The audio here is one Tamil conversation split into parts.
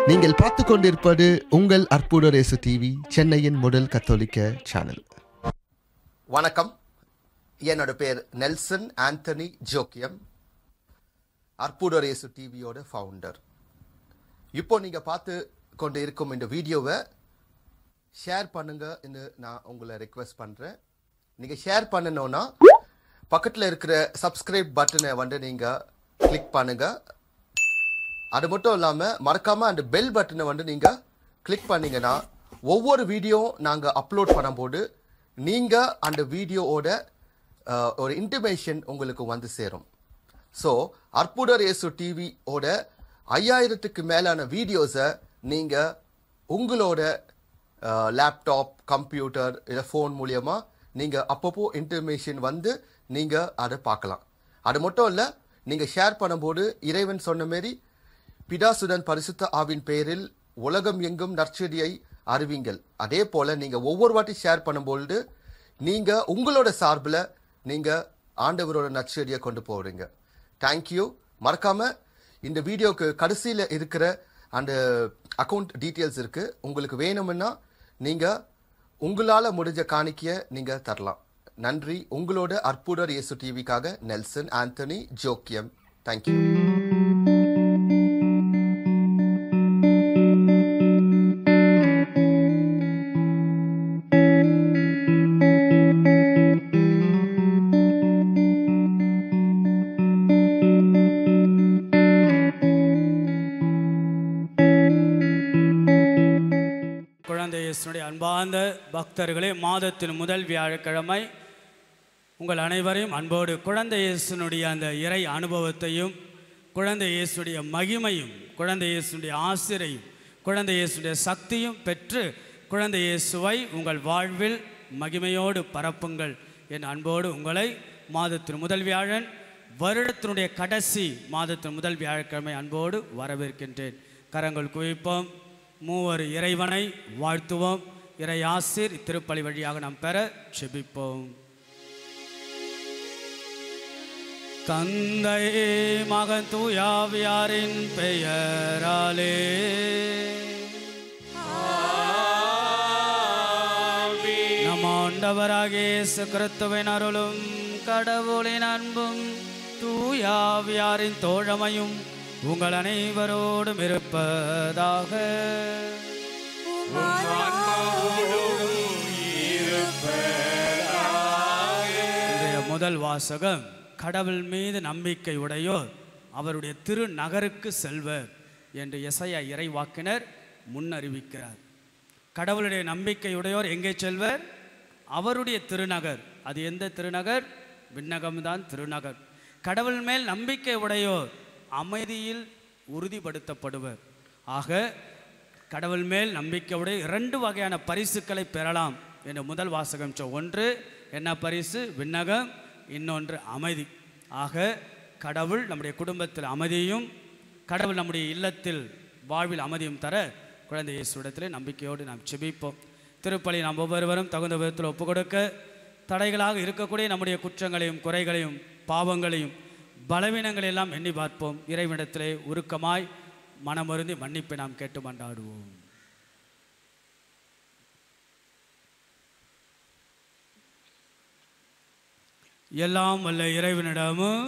நீங்கள் பார்த்து கொண்டிருப்பது உங்கள் அற்புத ரேசு டிவி சென்னையின் முதல் கத்தோலிக்க சேனல் வணக்கம் என்னோட பேர் நெல்சன் ஆண்டனி ஜோக்கியம் அற்புதரேசு டிவியோட ஃபவுண்டர் இப்போ நீங்கள் பார்த்து கொண்டு இருக்கும் இந்த வீடியோவை ஷேர் பண்ணுங்கன்னு நான் உங்களை ரெக்வெஸ்ட் பண்ணுறேன் நீங்கள் ஷேர் பண்ணணும்னா பக்கத்தில் இருக்கிற சப்ஸ்கிரைப் பட்டனை வந்து நீங்கள் கிளிக் பண்ணுங்கள் அது மட்டும் இல்லாமல் மறக்காமல் அந்த பெல் பட்டனை வந்து நீங்கள் கிளிக் பண்ணீங்கன்னா ஒவ்வொரு வீடியோ நாங்கள் அப்லோட் பண்ணும்போது நீங்கள் அந்த வீடியோவோட அஹ், ஒரு இன்டிமேஷன் உங்களுக்கு வந்து சேரும் ஸோ அற்புதர் இயேசு டிவியோட ஐயாயிரத்துக்கு மேலான வீடியோஸை நீங்கள் உங்களோட லேப்டாப் கம்ப்யூட்டர் இல்லை ஃபோன் மூலியமா நீங்கள் அப்பப்போ இன்டர்மேஷன் வந்து நீங்கள் அதை பார்க்கலாம் அது மட்டும் இல்லை நீங்கள் ஷேர் பண்ணும்போது இறைவன் சொன்ன மாரி பிதாசுடன் பரிசுத்த ஆவின் பெயரில் உலகம் எங்கும் நற்செடியை அறிவிங்கள் அதே போல நீங்க ஒவ்வொரு வாட்டி ஷேர் பண்ணும்பொழுது நீங்க உங்களோட சார்பில் நீங்க ஆண்டவரோட நற்செடியை கொண்டு போறீங்க தேங்க்யூ மறக்காம இந்த வீடியோக்கு கடைசியில் இருக்கிற அந்த அக்கௌண்ட் டீட்டெயில்ஸ் இருக்கு உங்களுக்கு வேணும்னா நீங்க உங்களால முடிஞ்ச காணிக்கையை நீங்க தரலாம் நன்றி உங்களோட அற்புதர் இயேசு டிவிக்காக நெல்சன் ஆண்டனி ஜோக்கியம் தேங்க்யூ குழந்தை இயேசுனுடைய அன்பார்ந்த பக்தர்களே மாதத்தின் முதல் வியாழக்கிழமை உங்கள் அனைவரையும் அன்போடு குழந்தை இயேசுனுடைய அந்த இறை அனுபவத்தையும் குழந்தை இயேசுடைய மகிமையும் குழந்தை இயேசுடைய ஆசிரையும் குழந்தை இயேசுடைய சக்தியும் பெற்று குழந்தை இயேசுவை உங்கள் வாழ்வில் மகிமையோடு பரப்புங்கள் என் அன்போடு உங்களை மாதத்தின் முதல் வியாழன் வருடத்தினுடைய கடைசி மாதத்தின் முதல் வியாழக்கிழமை அன்போடு வரவேற்கின்றேன் கரங்கள் குவிப்போம் மூவர் இறைவனை வாழ்த்துவோம் இறை ஆசிர் திருப்பலி வழியாக நாம் பெற செபிப்போம் தந்தை மகன் தூயாவியாரின் பெயராலே நம் ஆண்டவராகிய இயேசு கிறிஸ்துவின் அருளும் கடவுளின் அன்பும் தூயாவியாரின் தோழமையும் உங்கள் அனைவரோடும் இருப்பதாக இன்றைய முதல் வாசகம் கடவுள் மீது நம்பிக்கை உடையோர் அவருடைய திருநகருக்கு செல்வர் என்று எசையா இறைவாக்கினர் முன்னறிவிக்கிறார் கடவுளுடைய நம்பிக்கையுடையோர் எங்கே செல்வர் அவருடைய திருநகர் அது எந்த திருநகர் விண்ணகம்தான் திருநகர் கடவுள் மேல் நம்பிக்கை உடையோர் அமைதியில் உறுதிப்படுத்தப்படுவர் ஆக கடவுள் மேல் நம்பிக்கையுடைய இரண்டு வகையான பரிசுகளை பெறலாம் என்று முதல் வாசகம் சொ ஒன்று என்ன பரிசு விண்ணகம் இன்னொன்று அமைதி ஆக கடவுள் நம்முடைய குடும்பத்தில் அமைதியும் கடவுள் நம்முடைய இல்லத்தில் வாழ்வில் அமைதியும் தர குழந்தை இயேசுடத்திலே நம்பிக்கையோடு நாம் செபிப்போம் திருப்பலி நாம் ஒவ்வொருவரும் தகுந்த விதத்தில் ஒப்புக் கொடுக்க தடைகளாக இருக்கக்கூடிய நம்முடைய குற்றங்களையும் குறைகளையும் பாவங்களையும் பலவீனங்களை எல்லாம் எண்ணி பார்ப்போம் இறைவனிடத்திலே உருக்கமாய் மனமருந்தி மன்னிப்பை நாம் கேட்டு மன்றாடுவோம் எல்லாம் வல்ல இறைவனிடமும்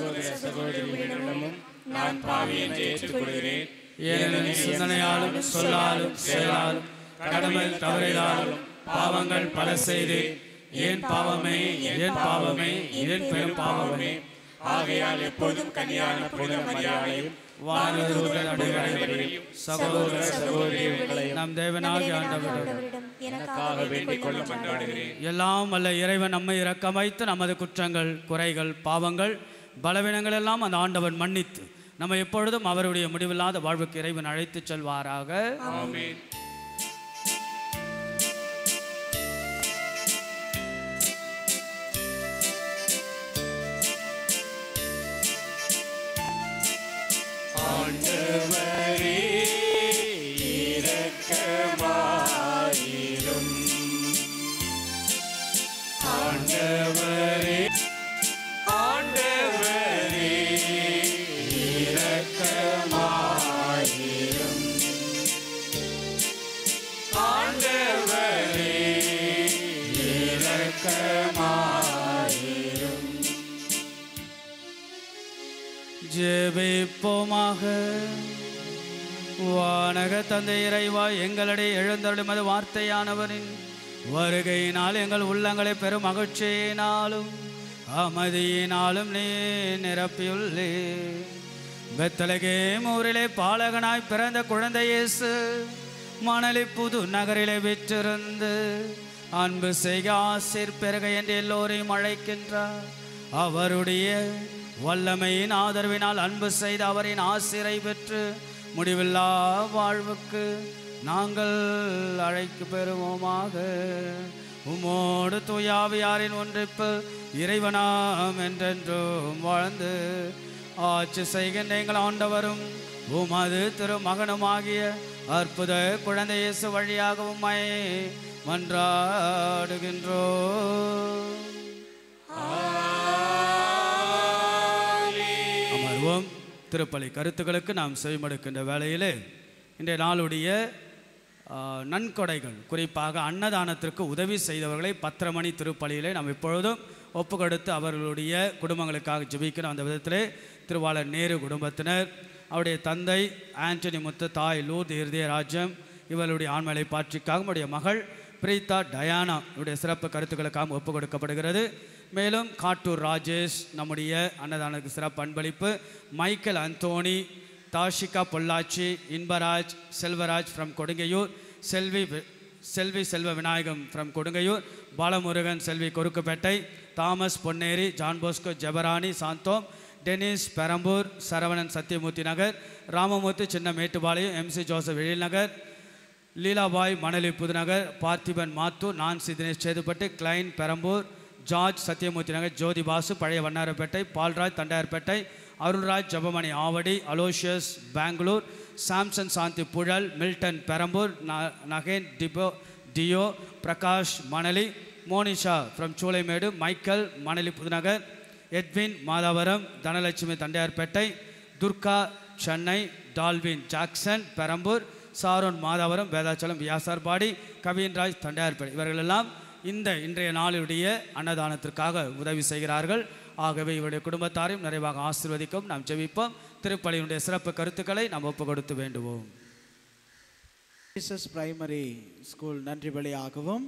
ஏனெனில் சிந்தனையாலும் சொல்லாலும் செயலாலும் கடமை தவறினாலும் பாவங்கள் பல செய்து ஏன் பாவமே ஏன் பாவமே ஏன் பெரும் பாவமே ஆகையால் எப்பொழுதும் கன்னியான புனித மரியாதையும் வானதூதர் அனைவரையும் சகோதர சகோதரிகளையும் நம் தேவனாகி ஆண்டவர் எனக்காக வேண்டிக் கொள்ள மன்றாடுகிறேன் எல்லாம் வல்ல இறைவன் நம்மை இரக்கமைத்து நமது குற்றங்கள் குறைகள் பாவங்கள் பலவீனங்கள் எல்லாம் அந்த ஆண்டவன் மன்னித்து நம்ம எப்பொழுதும் அவருடைய முடிவில்லாத வாழ்வுக்கு இறைவன் அழைத்துச் செல்வாராக ஆமென் ஆண்டவரே இரக்கமாயிரும் ஆண்டவரே ஆண்டவரே இரக்கமாயிரும் ஜெபிப்போமாக வானக தந்தை இறைவா எங்களுடைய எழுந்தருளும் அது வார்த்தையானவரின் வருகையினால் எங்கள் உள்ளங்களை பெரும் மகிழ்ச்சியினாலும் அமைதியினாலும் நீ நிரப்பியுள்ளே பெத்தலகே ஊரிலே பாலகனாய் பிறந்த குழந்தை இயேசு மணலி புது நகரிலே விற்றிருந்து அன்பு செய்க ஆசிர் பெருக என்று எல்லோரையும் அழைக்கின்றார் அவருடைய வல்லமையின் ஆதரவினால் அன்பு செய்த அவரின் ஆசிரை பெற்று முடிவில்லா வாழ்வுக்கு நாங்கள் அழைக்கு பெறுவோமாக உமோடு தூயாவியாரின் ஒன்றிப்பு இறைவனாம் என்றென்றும் வாழ்ந்து ஆட்சி செய்கின்ற எங்கள் ஆண்டவரும் உமது திருமகனுமாகிய அற்புத குழந்தை இயேசு வழியாக உம்மை மன்றாடுகின்றோ அமர்வோம் திருப்பலி கருத்துக்களுக்கு நாம் செவிமடுக்கின்ற வேளையிலே இன்றைய நாளுடைய ஆ, நன்கொடைகள் குறிப்பாக அன்னதானத்திற்கு உதவி செய்தவர்களை பத்தரை மணி திருப்பலியிலே நாம் இப்பொழுதும் ஒப்பு கொடுத்து அவர்களுடைய குடும்பங்களுக்காக ஜெபிக்கிறோம் அந்த விதத்திலே திருவாளர் நேரு குடும்பத்தினர் அவருடைய தந்தை ஆண்டனி முத்து தாய் லூர் இருதயராஜ்யம் இவர்களுடைய ஆண்மலை பாட்சிக்காக நம்முடைய மகள் பிரீதா டயானா இவருடைய சிறப்பு கருத்துக்களுக்காக ஒப்பு கொடுக்கப்படுகிறது மேலும் காட்டூர் ராஜேஷ் நம்முடைய அன்னதானத்துக்கு சிறப்பு அன்பளிப்பு Michael Anthony Thashika Pollachi Inbaraj Selvaraj from Kodungaiyur Selvi வி- Selvi Selva Vinayagam from Kodungaiyur Balamurugan Selvi Korukkupettai Thomas Ponneri John Bosco Jebarani Santhome Denis Perambur Saravanan Sathyamurthy Nagar Ramamurthy Chinna Mettupalayam MC Joseph Ezhilnagar Leelabai Manali Pudunagar Parthiban Mathur Nancy Dinesh Chetpet Klein Perambur George Sathyamurthy Nagar Jyothi Basu பழைய Vannarapettai Paulraj Tondiarpet Arulraj Jebamani Avadi Aloysius Bangalore Samson Shanthi Puzhal Milton Perambur ந- நகேன் டிபோ டியோ Prakash Manali Monisha from Choolaimedu Michael Manali Pudunagar Edwin Madhavaram Dhanalakshmi Tondiarpet Durga Chennai Dalvin Jackson Perambur Sharon Madhavaram Vedachalam Vyasarpadi Kaviyanraj Tondiarpet இவர்களெல்லாம் இந்த இன்றைய நாளுடைய அன்னதானத்திற்காக உதவி செய்கிறார்கள் ஆகவே இவருடைய குடும்பத்தாரையும் நிறைவாக ஆசீர்வதிக்கும் நாம் ஜெபிப்போம் திருப்பலியினுடைய சிறப்பு கருத்துக்களை நாம் ஒப்பு கொடுத்து வேண்டுவோம் ஜீசஸ் பிரைமரி ஸ்கூல் நன்றி பலியாகவும்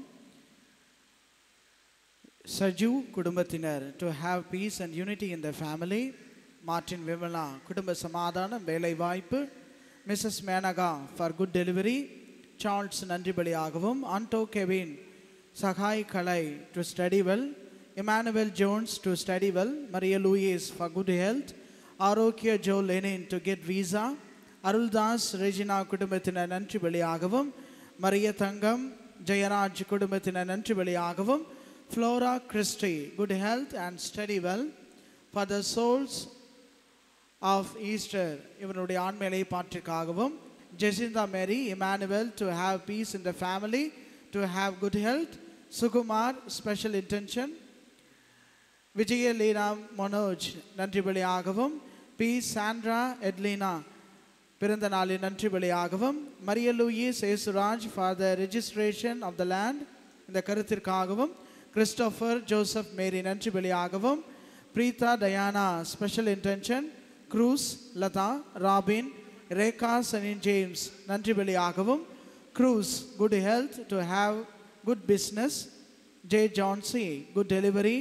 சஜு குடும்பத்தினர் to have peace and unity in the family Martin Vimala குடும்ப சமாதானம் வேலை வாய்ப்பு Mrs Menaka for good delivery Charles நன்றி பலியாகவும் Anto Kevin Sagai Kalai to study well Emmanuel Jones to study well Mariya Louis for good health Arokya Joe Lenin to get visa Aruldas Regina குடும்பத்தினர் நன்றி பலியாகவும் மரிய தங்கம் ஜெயராஜ் குடும்பத்தினர் நன்றி பலியாகவும் Flora Christy good health and study well for the souls of Easter இவனுடைய ஆண்மையை பாற்றிற்காகவும் Jacintha Mary Emmanuel to have peace in the family to have good health Sukumar special intention Vijaya Leena Manoj நன்றி பலியாகவும் பி சாண்ட்ரா எட்லீனா பிறந்த நாளில் நன்றி பலியாகவும் Mariya Louis Yesuraj for the registration of the land இந்த கருத்திற்காகவும் கிறிஸ்டோஃபர் ஜோசப் மேரி நன்றி பலியாகவும் Preetha Diana special intention Cruz Latha Robin Rekha Sanin James நன்றி பலியாகவும் Cruz good health to have good business J Jhansi good delivery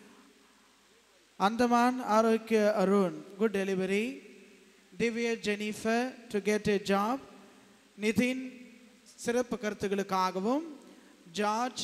Andaman Arokya Arun, good delivery. Divya Jennifer to get a job. Nithin சிறப்பு கருத்துகளுக்காகவும் ஜார்ஜ்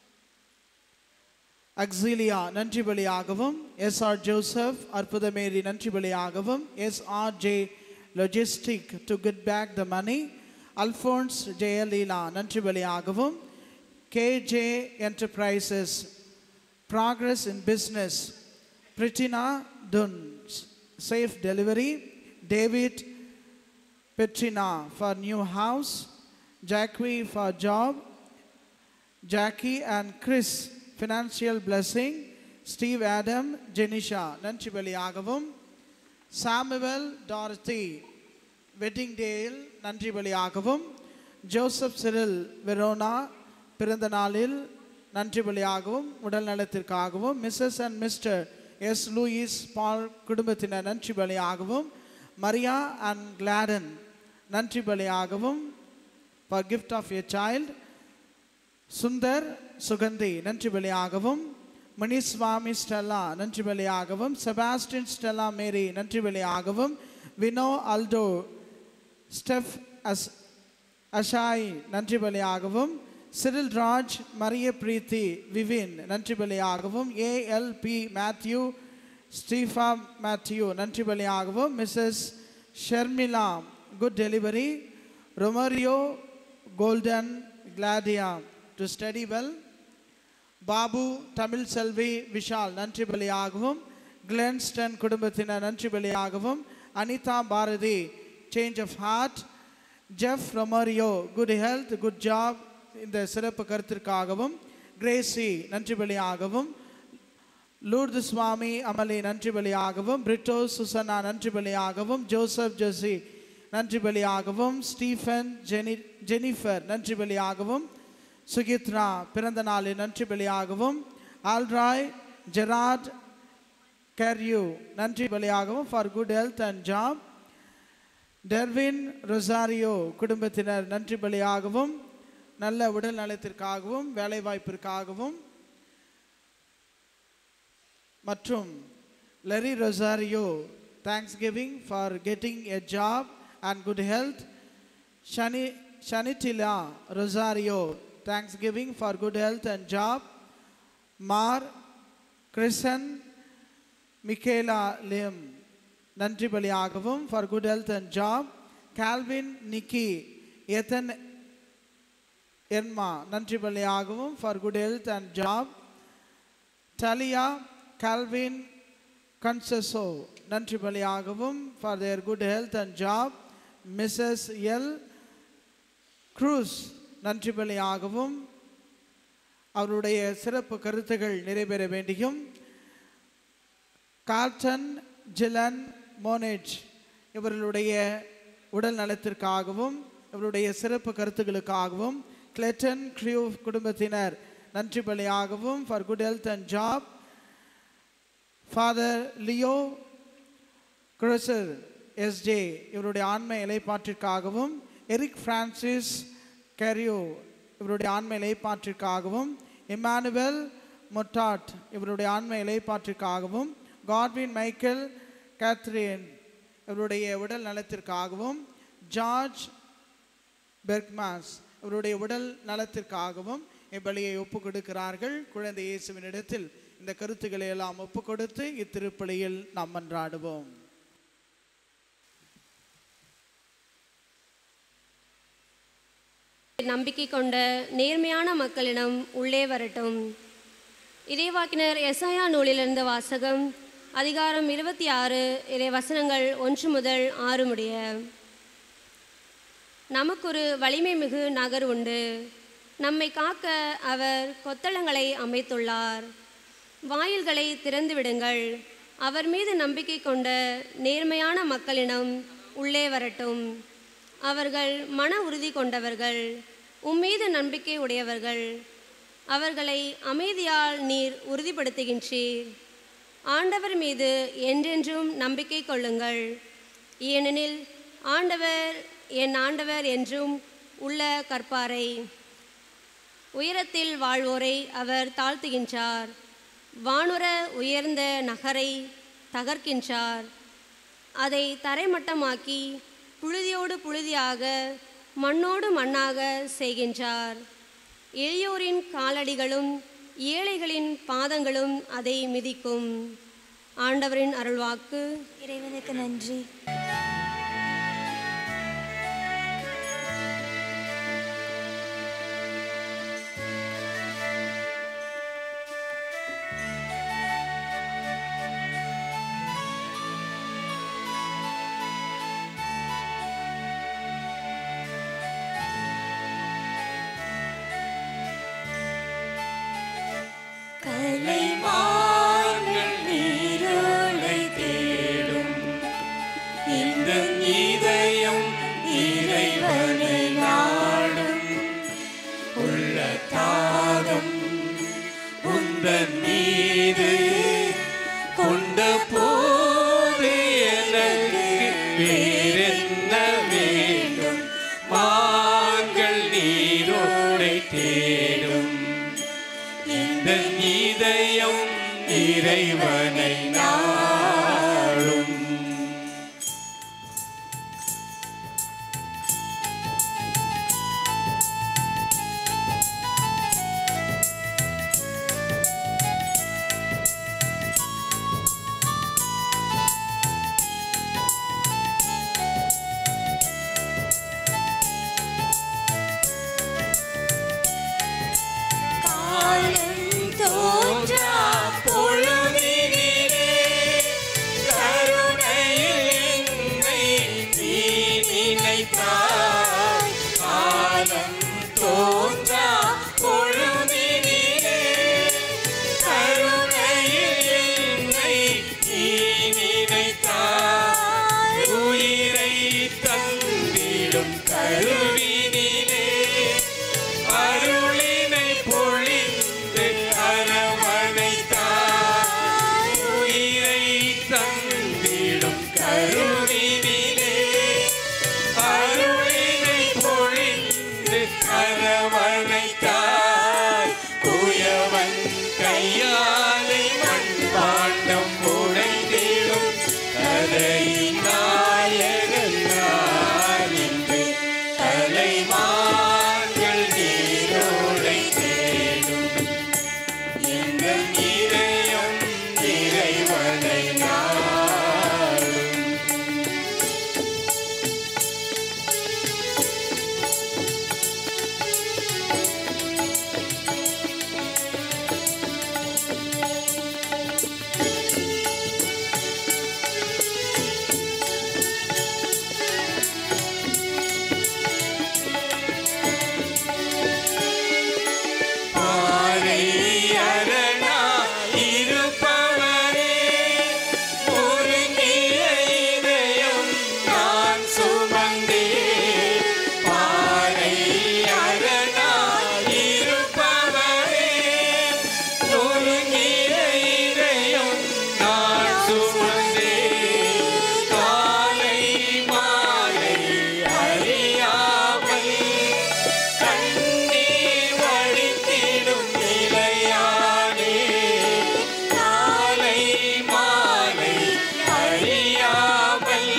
அக்ஸிலியா நன்றி பலியாகவும் எஸ் ஆர் ஜோசப் அற்புதமேரி நன்றி பலியாகவும் S R J logistic to get back the money Alphonse Jayaleela நன்றி பலியாகவும் K J enterprises progress in business Pritina Dun, safe delivery. David Petrina for new house. Jackie for job. Jackie and Chris, financial blessing. Steve Adam, Jenisha, நன்றி பலியாகவும் சாமுவல் டார்த்தி வெட்டிங் டேயில் நன்றி பலியாகவும் ஜோசப் சிரில் வெரோனா பிறந்த நாளில் நன்றி பலியாகவும் உடல் நலத்திற்காகவும் Mrs and Mr S Louis Paul குடும்பத்தினர் நன்றி பலியாகவும் மரியா அண்ட் கிளாடன் நன்றி பலியாகவும் for gift of a child Sundar Suganthi நன்றி பலியாகவும் மணிஸ்வாமி ஸ்டெல்லா நன்றி பலியாகவும் செபாஸ்டின் ஸ்டெல்லா மேரி நன்றி பலியாகவும் வினோ அல்டோ ஸ்டெஃப் அஸ் அஷாய் நன்றி பலியாகவும் சிரில் ராஜ் மரிய பிரீத்தி விவின் நன்றி பலியாகவும் ஏஎல்பி மேத்யூ ஸ்டீஃபா மேத்யூ நன்றி பலியாகவும் Mrs Sharmila good delivery Romario Golden Claudia to study well Babu Tamil Selvi Vishal நன்றி பலியாகவும் கிளென்ஸ்டன் குடும்பத்தினர் நன்றி பலியாகவும் Anitha Bharathi change of heart Jeff Romario good health good job இந்த சிறப்பு கருத்திற்காகவும் கிரேசி நன்றி பலியாகவும் லூர்து சுவாமி அமலி நன்றி பலியாகவும் பிரிட்டோ சுசனா நன்றி பலியாகவும் ஜோசப் ஜோசி நன்றி பலியாகவும் ஸ்டீஃபன் ஜெனி ஜெனிஃபர் நன்றி பலியாகவும் சுகித்ரா பிறந்த நாளில் நன்றி பலியாகவும் ஆல்ராய் ஜெராட் கர்யூ நன்றி பலியாகவும் for good health and job Derwin Rosario குடும்பத்தினர் நன்றி பலியாகவும் நல்ல உடல் நலத்திற்காகவும் வேலைவாய்ப்பிற்காகவும் மற்றும் Larry Rosario thanksgiving for getting a job and good health ஷனி ஷனிட்டிலா Rosario thanksgiving for good health and job மார் கிறிசன் மிக்கேலா லிம் நன்றி பலியாகவும் for good health and job Calvin Nikki Ethan என்மா நன்றி பலியாகவும் for good health and job Dahlia Calvin கன்சஸோ நன்றி பலியாகவும் for there good health and job Mrs L Cruz நன்றி பலியாகவும் அவருடைய சிறப்பு கருத்துகள் நிறைவேற வேண்டியும் கார்டன் ஜிலன் மோனேஜ் இவர்களுடைய உடல் நலத்திற்காகவும் இவருடைய சிறப்பு கருத்துக்களுக்காகவும் கிளெட்டன் க்ரியூ குடும்பத்தினர் நன்றி பலியாகவும் for good health and job father Leo குரசர் எஸ்ஜே இவருடைய ஆண்மை இலைப்பாற்றிற்காகவும் எரிக் பிரான்சிஸ் கரியோ இவருடைய ஆண்மை இலைப்பாற்றிற்காகவும் இமானுவல் மொட்டாட் இவருடைய ஆண்மை இலைப்பாற்றிற்காகவும் காட்வின் மைக்கேல் கேத்ரின் இவருடைய உடல் நலத்திற்காகவும் ஜார்ஜ் பெர்க்மாஸ் இவருடைய உடல் நலத்திற்காகவும் இப்பலியை ஒப்பு கொடுக்கிறார்கள் குழந்தை இயேசுவின் இடத்தில் இந்த கருத்துக்களை எல்லாம் ஒப்பு கொடுத்து இத்திருப்பலியில் நாம் மன்றாடுவோம் நம்பிக்கை கொண்ட நேர்மையான மக்களிடம் உள்ளே வரட்டும் இறைவாக்கினர் எஸ்ஐயா நூலிலிருந்து வாசகம் அதிகாரம் இருபத்தி ஆறு இறை வசனங்கள் ஒன்று முதல் ஆறு முடிய நமக்கொரு வலிமை மிகு நகர் உண்டு நம்மை காக்க அவர் கொத்தளங்களை அமைத்துள்ளார் வாயில்களை திறந்து விடுங்கள் அவர் மீது நம்பிக்கை கொண்ட நேர்மையான மக்களிடம் உள்ளே வரட்டும் அவர்கள் மன உறுதி கொண்டவர்கள் உம்மீது நம்பிக்கை உடையவர்கள் அவர்களை அமைதியால் நீர் உறுதிப்படுத்துகின்றீர் ஆண்டவர் மீது என்றென்றும் நம்பிக்கை கொள்ளுங்கள் ஏனெனில் ஆண்டவர் என் ஆண்டவர் என்றும் உள்ள கற்பாரை உயரத்தில் வாழ்வோரை அவர் தாழ்த்துகின்றார் வானுர உயர்ந்த நகரை தகர்க்கின்றார் அதை தரைமட்டமாக்கி புழுதியோடு புழுதியாக மண்ணோடு மண்ணாக செய்கின்றார் எளியோரின் காலடிகளும் ஏழைகளின் பாதங்களும் அதை மிதிக்கும் ஆண்டவரின் அருள்வாக்கு இறைவனுக்கு நன்றி கலைமான்கள் நீரோடை தேடும் இந்த தேடும் இந்த இதயம் இறைவனை நாடும் காலம் தோன்றா பொழுதினிலே கருணையில் என்னை நீ நினைத்தாய். காலம் தோன்றா பொழுதினிலே கருணையில் என்னை நீ நினைத்தாய். உயிரை தந்திடும் கருவினிலே அருளினை பொழிந்து அரவணைத்தாய் உயிரை தந்திடும் கருவினிலே அருளினை பொழிந்து அரவணைத்தாய் குயவன் கையாலை மண்பாண்டம் உடைந்திடும் கதையின் நாயகன் நான் இன்று தலைமார்கள் நீரோடை தேடும் எங்கள் இதயம் இறைவனை நாடும் பாறை அரணா இருப்பவரே ஒருங்கிய இதயம் நான் சுமந்தே பாறை அரணா இருப்பவரே ஒருங்கிய இதயம் நான் சுமந்தே காலை மாலை அறியாமல் கண்ணீர் வடித்திடும் நிலையானே காலை மாலை அறியாமல்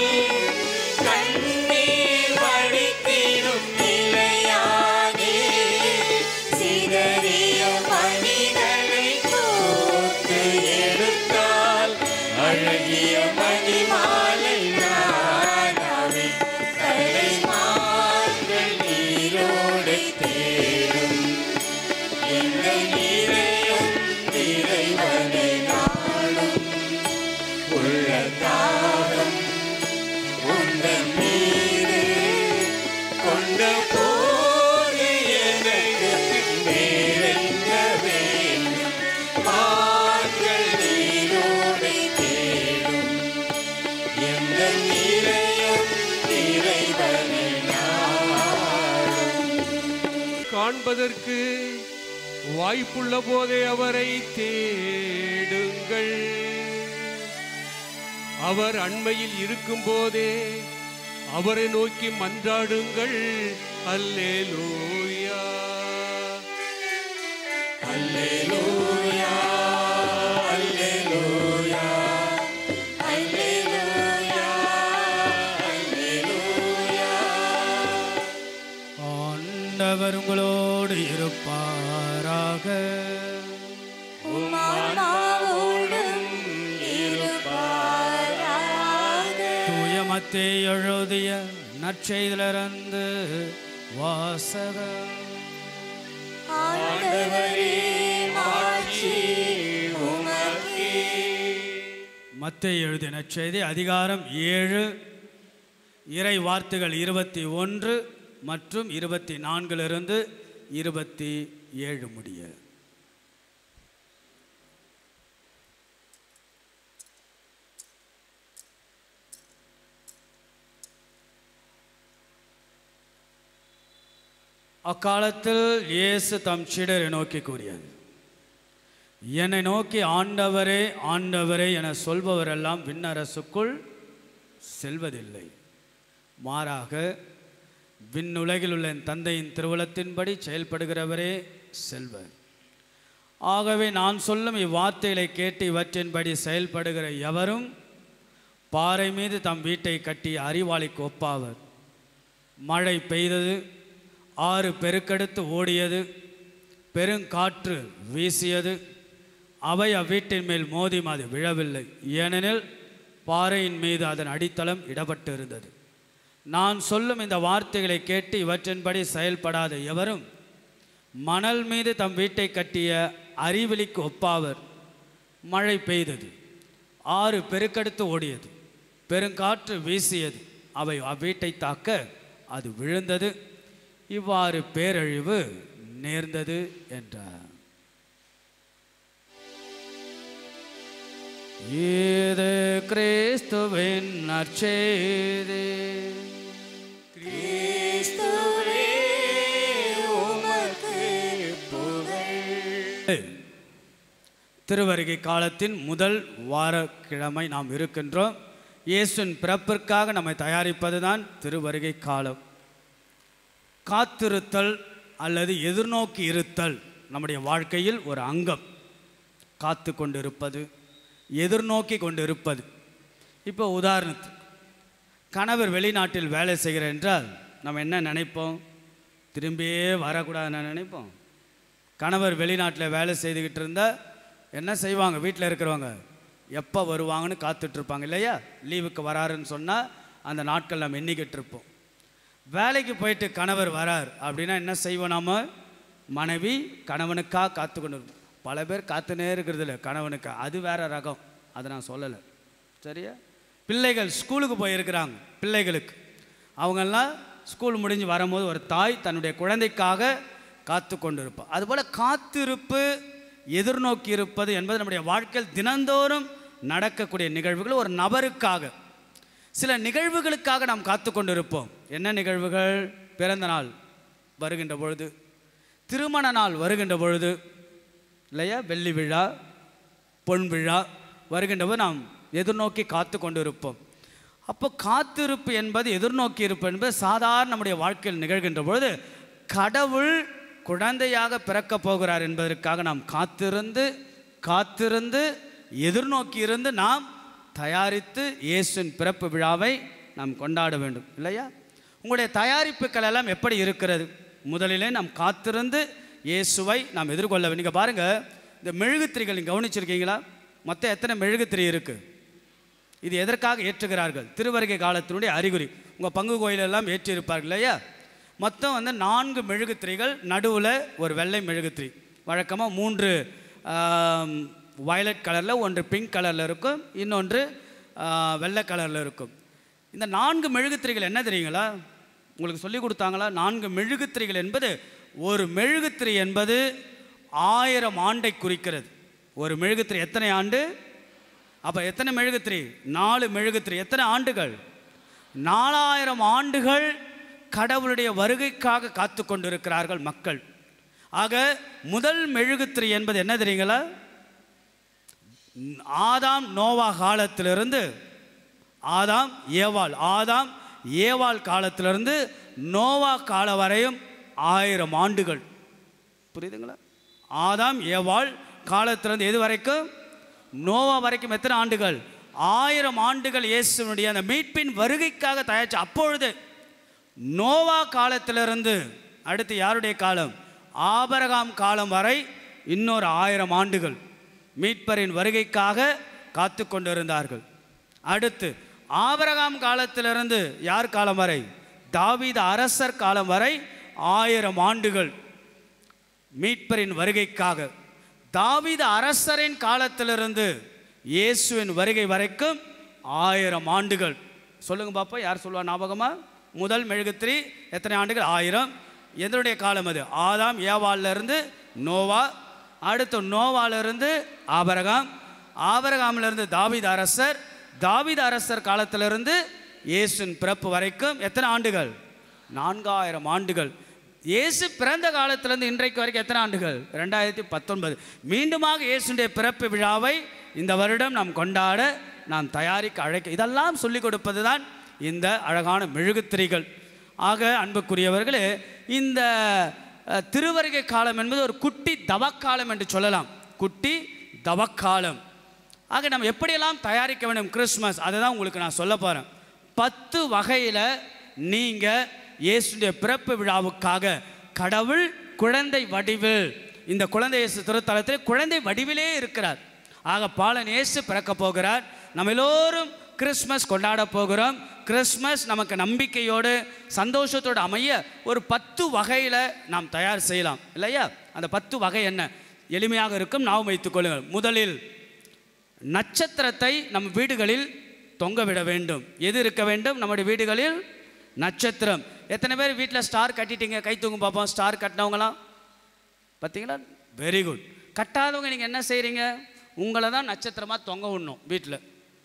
கண்ணீர் வடித்திடும் நிலையானே சிதறிய மணிகளை கோர்த்து எடுத்தால் அழகிய மணிமாலை நானாவே தலைமார்கள் நீரோடு தேடும் எங்கள் இதயம் இறைவனை நாளும் உள்ள தாகம் உந்தன் மீது கொண்ட போது எனக்கு நிறைந்த வேண்டும் மார்கள் நீரோடு தேடும் எங்கள் இதயம் இறைவனை நாளும் காண்பதற்கு வாய்ப்புள்ள போதே அவரை தேடுங்கள் அவர் அண்மையில் இருக்கும் போதே அவரை நோக்கி மன்றாடுங்கள் அல்லேலூயா அல்லேலூயா அல்லேலூயா அல்லேலூயா அல்லேலூயா ஆண்டவர் உங்களோடு இருப்பாராக உம்மாவோடும் இருப்பாராக தூய மத்தே எழுதிய நற்செய்திலிருந்து வாசகம் ஆண்டவரே மாட்சி உமக்கே மத்தேயு எழுதிய நற்செய்தி அதிகாரம் ஏழு இறை வார்த்தைகள் இருபத்தி ஒன்று மற்றும் இருபத்தி நான்கிலிருந்து இருபத்தி ஏழு முடிய அக்காலத்தில் இயேசு தம் சீடரை நோக்கி கூறியது என்னை நோக்கி ஆண்டவரே ஆண்டவரே என சொல்பவரெல்லாம் விண்ணரசுக்குள் செல்வதில்லை மாறாக விண்ணுலகில் உள்ள என் தந்தையின் திருவுளத்தின்படி செயல்படுகிறவரே செல்வர் ஆகவே நான் சொல்லும் இவ்வார்த்தைகளை கேட்டு இவற்றின்படி செயல்படுகிற எவரும் பாறை மீது தம் வீட்டை கட்டி அறிவாளிக்கு ஒப்பாவர் மழை பெய்தது ஆறு பெருக்கெடுத்து ஓடியது பெருங்காற்று வீசியது அவை அவ்வீட்டின் மேல் மோதியும் அது விழவில்லை ஏனெனில் பாறையின் மீது அதன் அடித்தளம் இடப்பட்டு இருந்தது நான் சொல்லும் இந்த வார்த்தைகளை கேட்டு இவற்றின்படி செயல்படாத எவரும் மணல் மீது தம் வீட்டை கட்டிய அறிவிலிக்கு ஒப்பாவர் மழை பெய்தது ஆறு பெருக்கெடுத்து ஓடியது பெருங்காற்று வீசியது அவை அவ்வீட்டை தாக்க அது விழுந்தது இவ்வாறு பேரழிவு நேர்ந்தது என்றார் இது கிறிஸ்துவின் நற்செய்தி கிறிஸ்துவே உமக்கு புகழ் திருவருகை காலத்தின் முதல் வாரக்கிழமை நாம் இருக்கின்றோம் இயேசுவின் பிறப்பிற்காக நம்மை தயாரிப்பது தான் திருவருகை காலம் காத்திருத்தல் அல்லது எதிர்நோக்கி இருத்தல் நம்முடைய வாழ்க்கையில் ஒரு அங்கம் காத்து கொண்டு இருப்பது எதிர்நோக்கி கொண்டு இருப்பது இப்போ உதாரணத்துக்கு கணவர் வெளிநாட்டில் வேலை செய்கிறார் என்றால் நம்ம என்ன நினைப்போம் திரும்பியே வரக்கூடாதுன்னு நினைப்போம் கணவர் வெளிநாட்டில் வேலை செய்துக்கிட்டு இருந்தால் என்ன செய்வாங்க வீட்டில் இருக்கிறவங்க எப்போ வருவாங்கன்னு காத்துட்டு இருப்பாங்க இல்லையா லீவுக்கு வராருன்னு சொன்னால் அந்த நாட்கள் நம்ம எண்ணிக்கிட்டு இருப்போம் வேலைக்கு போயிட்டு கணவர் வரார் அப்படின்னா என்ன செய்வோம் நாம மனைவி கணவனுக்காக காத்து கொண்டு இருக்கணும். பல பேர் காத்துனே இருக்கிறது இல்லை கணவனுக்கு அது வேற ரகம் அதை நான் சொல்லலை சரியா பிள்ளைகள் ஸ்கூலுக்கு போயிருக்கிறாங்க பிள்ளைகளுக்கு அவங்கெல்லாம் ஸ்கூல் முடிஞ்சு வரும்போது ஒரு தாய் தன்னுடைய குழந்தைக்காக காத்து கொண்டு இருப்பாள் அதுபோல் காத்திருப்பு எதிர்நோக்கி இருப்பது என்பது நம்முடைய வாழ்க்கையில் தினந்தோறும் நடக்கக்கூடிய நிகழ்வுகள் ஒரு நபருக்காக சில நிகழ்வுகளுக்காக நாம் காத்து கொண்டிருப்போம் என்ன நிகழ்வுகள் பிறந்த நாள் வருகின்ற பொழுது திருமண நாள் வருகின்ற பொழுது இல்லையா வெள்ளி விழா பொன் விழா வருகின்ற போது நாம் எதிர்நோக்கி காத்து கொண்டிருப்போம் அப்போ காத்திருப்பு என்பது எதிர்நோக்கி இருப்பு என்பது சாதாரண நம்முடைய வாழ்க்கையில் நிகழ்கின்ற பொழுது கடவுள் குழந்தையாக பிறக்கப் போகிறார் என்பதற்காக நாம் காத்திருந்து காத்திருந்து எதிர்நோக்கி இருந்து நாம் தயாரித்து இயேசுவின் பிறப்பு விழாவை நாம் கொண்டாட வேண்டும் இல்லையா உங்களுடைய தயாரிப்புகள் எல்லாம் எப்படி இருக்கிறது முதலிலே நாம் காத்திருந்து இயேசுவை நாம் எதிர்கொள்ள வேண்டும் நீங்கள் பாருங்கள் இந்த மெழுகுத்திரிகள் நீங்கள் கவனிச்சிருக்கீங்களா மொத்தம் எத்தனை மெழுகுத்திரி இருக்குது இது எதற்காக ஏற்றுகிறார்கள் திருவருகை காலத்தினுடைய அறிகுறி உங்கள் பங்கு கோயிலெல்லாம் ஏற்றியிருப்பார்கள் இல்லையா மொத்தம் வந்து நான்கு மெழுகுத்திரிகள் நடுவில் ஒரு வெள்ளை மெழுகுத்திரி வழக்கமாக மூன்று வயலட் கலரில் ஒன்று பிங்க் கலரில் இருக்கும் இன்னொன்று ஆ, வெள்ளை கலரில் இருக்கும் இந்த நான்கு மெழுகுத்திரிகள் என்ன தெரியுங்களா உங்களுக்கு சொல்லி கொடுத்தாங்களா நான்கு மெழுகுத்திரிகள் என்பது ஒரு மெழுகுத்திரி என்பது ஆயிரம் ஆண்டை குறிக்கிறது ஒரு மெழுகுத்திரி எத்தனை ஆண்டு அப்போ எத்தனை மெழுகுத்திரி நாலு மெழுகுத்திரி எத்தனை ஆண்டுகள் நாலாயிரம் ஆண்டுகள் கடவுளுடைய வருகைக்காக காத்து கொண்டிருக்கிறார்கள் மக்கள் ஆக முதல் மெழுகுத்திரி என்பது என்ன தெரியுங்களா ஆதாம் நோவா காலத்திலிருந்து ஆதாம் ஏவாள் ஆதாம் ஏவாள் காலத்திலிருந்து நோவா காலம் வரையும் ஆயிரம் ஆண்டுகள் புரியுதுங்களா ஆதாம் ஏவாள் காலத்திலிருந்து எது வரைக்கும் நோவா வரைக்கும் எத்தனை ஆண்டுகள் ஆயிரம் ஆண்டுகள் இயேசுனுடைய அந்த மீட்பின் வருகைக்காக தயாரிச்சு அப்பொழுது நோவா காலத்திலிருந்து அடுத்து யாருடைய காலம் ஆபரகாம் காலம் வரை இன்னொரு ஆயிரம் ஆண்டுகள் மீட்பரின் வருகைக்காக காத்து கொண்டிருந்தார்கள் அடுத்து ஆபரகாம் காலத்திலிருந்து யார் காலம் வரை தாவீது அரசர் காலம் வரை ஆயிரம் ஆண்டுகள் மீட்பரின் வருகைக்காக தாவீது அரசரின் காலத்திலிருந்து இயேசுவின் வருகை வரைக்கும் ஆயிரம் ஆண்டுகள் சொல்லுங்க பாப்பா யார் சொல்லுவா ஞாபகமா முதல் மெழுகுத்திரி எத்தனை ஆண்டுகள் ஆயிரம் எதனுடைய காலம் அது ஆதாம் ஏவாள்ல இருந்து நோவா அடுத்து நோவால இருந்து ஆபரகாம் ஆபரகாம்ல இருந்து தாவீது அரசர் தாவீது அரசர் காலத்திலிருந்து இயேசுவின் பிறப்பு வரைக்கும் எத்தனை ஆண்டுகள் நான்காயிரம் ஆண்டுகள் இயேசு பிறந்த காலத்திலிருந்து இன்றைக்கு வரைக்கும் எத்தனை ஆண்டுகள் ரெண்டாயிரத்தி பத்தொன்பது மீண்டுமாக இயேசுடைய பிறப்பு விழாவை இந்த வருடம் நாம் கொண்டாட நாம் தயாரிக்க அழைக்க இதெல்லாம் சொல்லிக் கொடுப்பது தான் இந்த அழகான மெழுகுத்திரிகள் ஆக அன்புக்குரியவர்களே இந்த அஹ், திருவருகை காலம் என்பது ஒரு குட்டி தவக்காலம் என்று சொல்லலாம் குட்டி தவக்காலம் ஆக நம்ம எப்படியெல்லாம் தயாரிக்க வேண்டும் கிறிஸ்மஸ் அதை தான் உங்களுக்கு நான் சொல்ல போகிறேன் பத்து வகையில் நீங்கள் இயேசுடைய பிறப்பு விழாவுக்காக கடவுள் குழந்தை வடிவில் இந்த குழந்தை இயேசு திருத்தலத்தில் குழந்தை வடிவிலே இருக்கிறார் ஆக பாலன் இயேசு பிறக்க போகிறார் நம்ம எல்லோரும் கிறிஸ்மஸ் கொண்டாட போகிறோம் கிறிஸ்மஸ் நமக்கு நம்பிக்கையோடு சந்தோஷத்தோடு அமைய ஒரு பத்து வகையில் நாம் தயார் செய்யலாம் இல்லையா அந்த பத்து வகை என்ன எளிமையாக இருக்கும் நாம் வைத்துக் கொள்ளுங்கள் முதலில் நட்சத்திரத்தை நம் வீடுகளில் தொங்க விட வேண்டும் எது இருக்க வேண்டும் நம்முடைய வீடுகளில் நட்சத்திரம் எத்தனை பேர் வீட்டில் ஸ்டார் கட்டிட்டீங்க கை தூங்க பார்ப்போம் ஸ்டார் கட்டினவங்களாம் பார்த்தீங்களா வெரி குட் கட்டாதவங்க நீங்கள் என்ன செய்கிறீங்க உங்களை தான் நட்சத்திரமாக தொங்க விடணும் வீட்டில்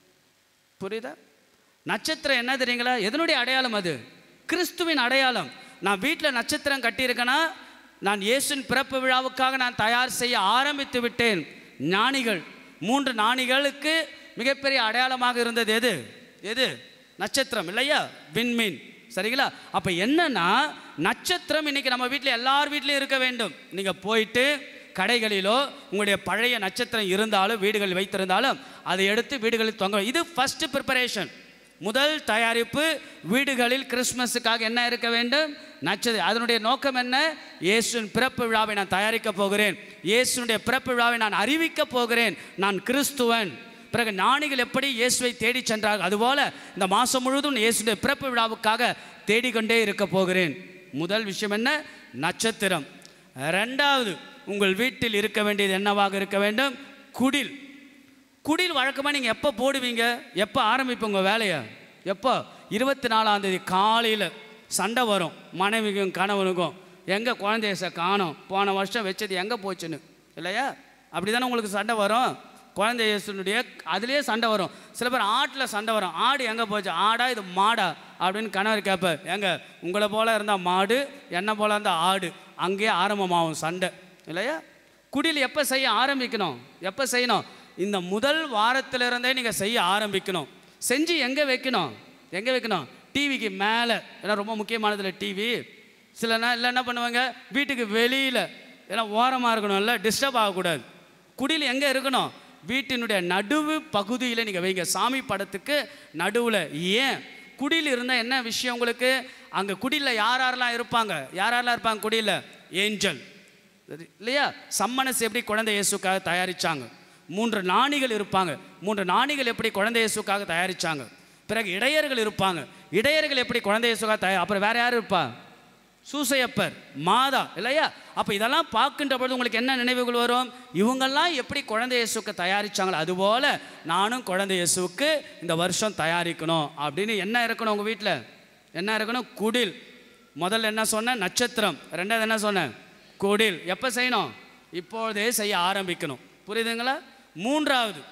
புரியுதா நட்சத்திரம் என்ன தெரியுங்களா எதனுடைய அடையாளம் அது கிறிஸ்துவின் அடையாளம் நான் வீட்டில் நட்சத்திரம் கட்டியிருக்கேன்னா நான் இயேசுவின் பிறப்பு விழாவுக்காக நான் தயார் செய்ய ஆரம்பித்து விட்டேன் ஞானிகள் மூன்று ஞானிகளுக்கு மிகப்பெரிய அடையாளமாக இருந்தது எது எது நட்சத்திரம் இல்லையா விண்மீன் சரிங்களா அப்போ என்னன்னா நட்சத்திரம் இன்னைக்கு நம்ம வீட்டில் எல்லார் வீட்லையும் இருக்க வேண்டும் நீங்கள் போயிட்டு கடைகளிலோ உங்களுடைய பழைய நட்சத்திரம் இருந்தாலும் வீடுகளில் வைத்திருந்தாலும் அதை எடுத்து வீடுகளில் தொங்க இது ஃபர்ஸ்ட் ப்ரிப்பரேஷன் முதல் தயாரிப்பு வீடுகளில் கிறிஸ்மஸுக்காக என்ன இருக்க வேண்டும் நட்சத்திரம் அதனுடைய நோக்கம் என்ன இயேசுவின் பிறப்பு விழாவை நான் தயாரிக்க போகிறேன் இயேசுனுடைய பிறப்பு விழாவை நான் அறிவிக்க போகிறேன் நான் கிறிஸ்துவன் பிறகு ஞானிகள் எப்படி இயேசுவை தேடி சென்றார்கள் அதுபோல இந்த மாதம் முழுவதும் இயேசுடைய பிறப்பு விழாவுக்காக தேடிக்கொண்டே இருக்க போகிறேன் முதல் விஷயம் என்ன நட்சத்திரம் ரெண்டாவது உங்கள் வீட்டில் இருக்க வேண்டியது என்னவாக இருக்க வேண்டும் குடில் குடில் வழக்கமாக நீங்கள் எப்போ போடுவீங்க எப்போ ஆரம்பிப்பீங்க உங்கள் வேலையை எப்போ இருபத்தி நாலாம் தேதி காலையில் சண்டை வரும் மனைவிக்கும் கணவனுக்கும் எங்கே குழந்தைய ச காணோம் போன வருஷம் வச்சது எங்கே போச்சுன்னு இல்லையா அப்படி தானே உங்களுக்கு சண்டை வரும் குழந்தை இயேசுனுடைய அதுலேயே சண்டை வரும் சில பேர் ஆட்டில் சண்டை வரும் ஆடு எங்கே போச்சு ஆடா இது மாடா அப்படின்னு கணவர் கேட்பார் ஏங்க உங்களை போல இருந்தால் மாடு என்ன போல இருந்தால் ஆடு அங்கேயே ஆரம்பமாகும் சண்டை இல்லையா குடில் எப்போ செய்ய ஆரம்பிக்கணும் எப்போ செய்யணும் இந்த முதல் வாரத்திலிருந்தே நீங்கள் செய்ய ஆரம்பிக்கணும் செஞ்சு எங்கே வைக்கணும் எங்கே வைக்கணும் டிவிக்கு மேலே ஏன்னா ரொம்ப முக்கியமானதில் டிவி சில நாள் இல்லை என்ன பண்ணுவாங்க வீட்டுக்கு வெளியில் ஏன்னா ஓரமாக இருக்கணும்ல டிஸ்டர்ப் ஆகக்கூடாது குடில் எங்கே இருக்கணும் வீட்டினுடைய நடுவு பகுதியில் நீங்கள் வைங்க சாமி படத்துக்கு நடுவில் ஏன் குடியில் இருந்தால் என்ன விஷயம் உங்களுக்கு அங்கே குடியில் யார் யாரெல்லாம் இருப்பாங்க யார் யாரெல்லாம் இருப்பாங்க குடியில் ஏஞ்சல் சரி, இல்லையா சம்மனஸ் எப்படி குழந்தை இயேசுக்காக தயாரிச்சாங்க மூன்று நாணிகள் இருப்பாங்க மூன்று நாணிகள் எப்படி குழந்தை இயேசுக்காக தயாரிச்சாங்க பிறகு இடையர்கள் இருப்பாங்க இடையர்கள் எப்படி குழந்தை இயேசுக்காக தயார் அப்புறம் வேற யார் இருப்பா சூசையப்பர் மாதா இல்லையா அப்போ இதெல்லாம் பார்க்கின்ற பொழுது உங்களுக்கு என்ன நினைவுகள் வரும் இவங்கெல்லாம் எப்படி குழந்தை இயேசுக்கு தயாரிச்சாங்களோ அதுபோல நானும் குழந்தை இயேசுவுக்கு இந்த வருஷம் தயாரிக்கணும் அப்படின்னு என்ன இருக்கணும் உங்கள் வீட்டில் என்ன இருக்கணும் குடில் முதல்ல என்ன சொன்னேன் நட்சத்திரம் ரெண்டாவது என்ன சொன்னேன் குடில் எப்போ செய்யணும் இப்பொழுதே செய்ய ஆரம்பிக்கணும் புரியுதுங்களா மூன்றாவது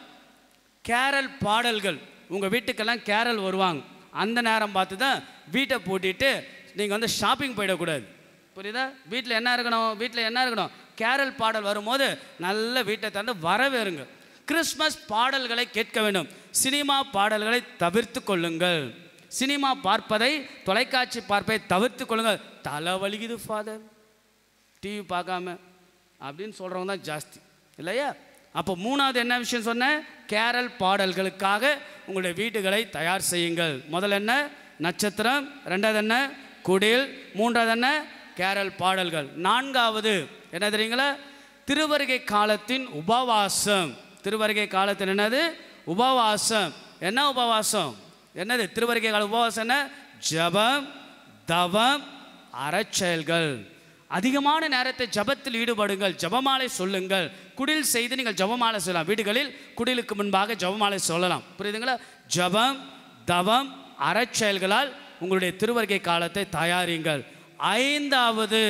கேரல் பாடல்கள் உங்கள் வீட்டுக்கெல்லாம் கேரல் வருவாங்க அந்த நேரம் பார்த்து தான் வீட்டை பூட்டிட்டு நீங்கள் வந்து ஷாப்பிங் போயிடக்கூடாது புரியுதா வீட்டில் என்ன இருக்கணும் வீட்டில் என்ன இருக்கணும் கேரல் பாடல் வரும்போது நல்ல வீட்டை திறந்து வரவேறுங்க கிறிஸ்மஸ் பாடல்களை கேட்க வேண்டும் சினிமா பாடல்களை தவிர்த்து கொள்ளுங்கள் சினிமா பார்ப்பதை தொலைக்காட்சி பார்ப்பதை தவிர்த்து கொள்ளுங்கள் தலை வலிக்குது ஃபாதர் டிவி பார்க்காம அப்படின்னு சொல்கிறவங்க தான் ஜாஸ்தி இல்லையா அப்போ மூணாவது என்ன விஷயம் சொன்னேன் கேரல் பாடல்களுக்காக உங்களுடைய வீடுகளை தயார் செய்யுங்கள் முதல்ல என்ன நட்சத்திரம் ரெண்டாவது என்ன குடில் மூன்றாவது என்ன கேரல் பாடல்கள் நான்காவது என்ன தெரியுங்களா திருவருகை காலத்தின் உபவாசம் திருவருகை காலத்தில் என்னது உபவாசம் என்ன உபவாசம் என்னது திருவருகை கால உபவாசம் என்ன ஜபம் தவம் அறச்செயல்கள் அதிகமான நேரத்தை ஜபத்தில் ஈடுபடுங்கள் ஜபமாலை சொல்லுங்கள் குடில் செய்து நீங்கள் ஜபமாலை சொல்லலாம் வீடுகளில் குடிலுக்கு முன்பாக ஜபமாலை சொல்லலாம் புரியுதுங்களா ஜபம் தவம் அறச்செயல்களால் உங்களுடைய திருவருகை காலத்தை தயாரிங்கள் ஐந்தாவது